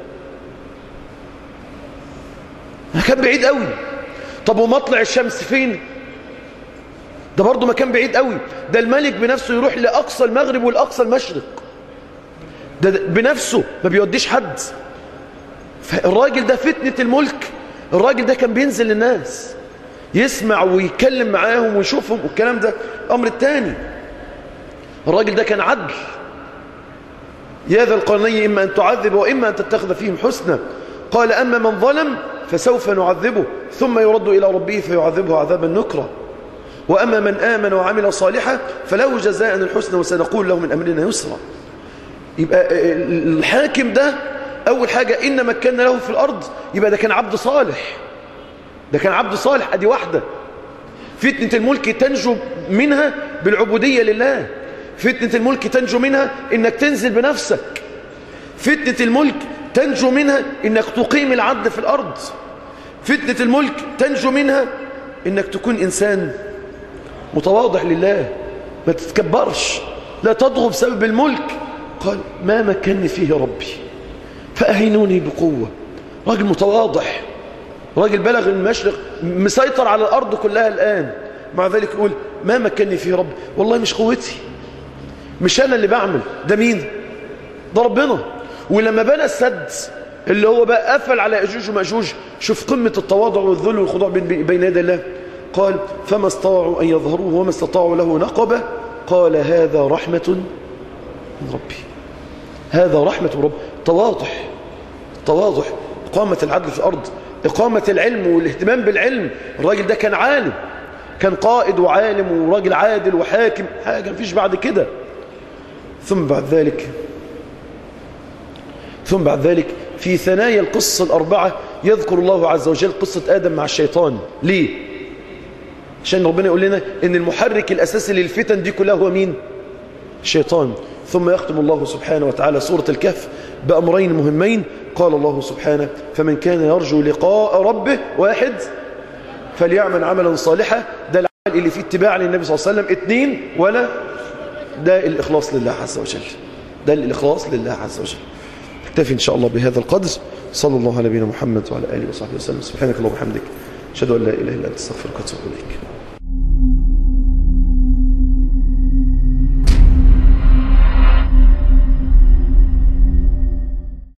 مكان بعيد قوي طب ومطلع الشمس فين ده برضه مكان بعيد قوي ده الملك بنفسه يروح لأقصى المغرب والأقصى المشرق ده, ده بنفسه ما بيوديش حد فالراجل ده فتنة الملك الراجل ده كان بينزل للناس يسمع ويتكلم معاهم ويشوفهم والكلام ده الأمر الثاني الراجل ده كان عدل يا ذا القرنين إما أن تعذب وإما أن تتخذ فيهم حسنا قال أما من ظلم فسوف نعذبه ثم يرد إلى ربه فيعذبه عذابا نكرا وأما من آمن وعمل صالحا فله جزاء الحسنى وسنقول له من أمرنا يسرا يبقى الحاكم ده أول حاجة إن مكنا له في الأرض يبقى ده كان عبد صالح ده كان عبد صالح أدي واحدة فتنة الملك تنجو منها بالعبودية لله فتنة الملك تنجو منها إنك تنزل بنفسك فتنة الملك تنجو منها إنك تقيم العدل في الأرض فتنة الملك تنجو منها إنك تكون إنسان متواضع لله ما تتكبرش لا تضغب بسبب الملك قال ما مكنني فيه ربي فأهينوني بقوة راجل متواضع راجل بلغ المشرق مسيطر على الأرض كلها الآن مع ذلك يقول ما مكنني فيه ربي والله مش قوتي مش أنا اللي بعمل ده مين ده ربنا ولما بنى السد اللي هو بقى قفل على أجوج ومأجوج شوف قمة التواضع والذل والخضوع بين يدي الله قال فما استطاعوا أن يظهروه وما استطاعوا له نقبة قال هذا رحمة من ربي هذا رحمة من ربي تواضع تواضع إقامة العدل في الأرض إقامة العلم والاهتمام بالعلم الراجل ده كان عالم كان قائد وعالم وراجل عادل وحاكم حاجة مفيش بعد كده ثم بعد ذلك ثم بعد ذلك في ثنايا القصة الأربعة يذكر الله عز وجل قصة آدم مع الشيطان ليه؟ عشان ربنا يقول لنا ان المحرك الأساسي للفتن دي كلها هو مين؟ الشيطان ثم يختم الله سبحانه وتعالى سورة الكهف بأمرين مهمين قال الله سبحانه فمن كان يرجو لقاء ربه واحد فليعمل عملا صالحا ده العمل اللي فيه اتباع للنبي صلى الله عليه وسلم اثنين ولا ده الإخلاص لله عز وجل ده الإخلاص لله عز وجل نكتفي إن شاء الله بهذا القدر صلى الله على نبينا محمد وعلى آله وصحبه وسلم سبحانك اللهم وبحمدك أشهد أن لا إله إلا أنت استغفرك وأتوب إليك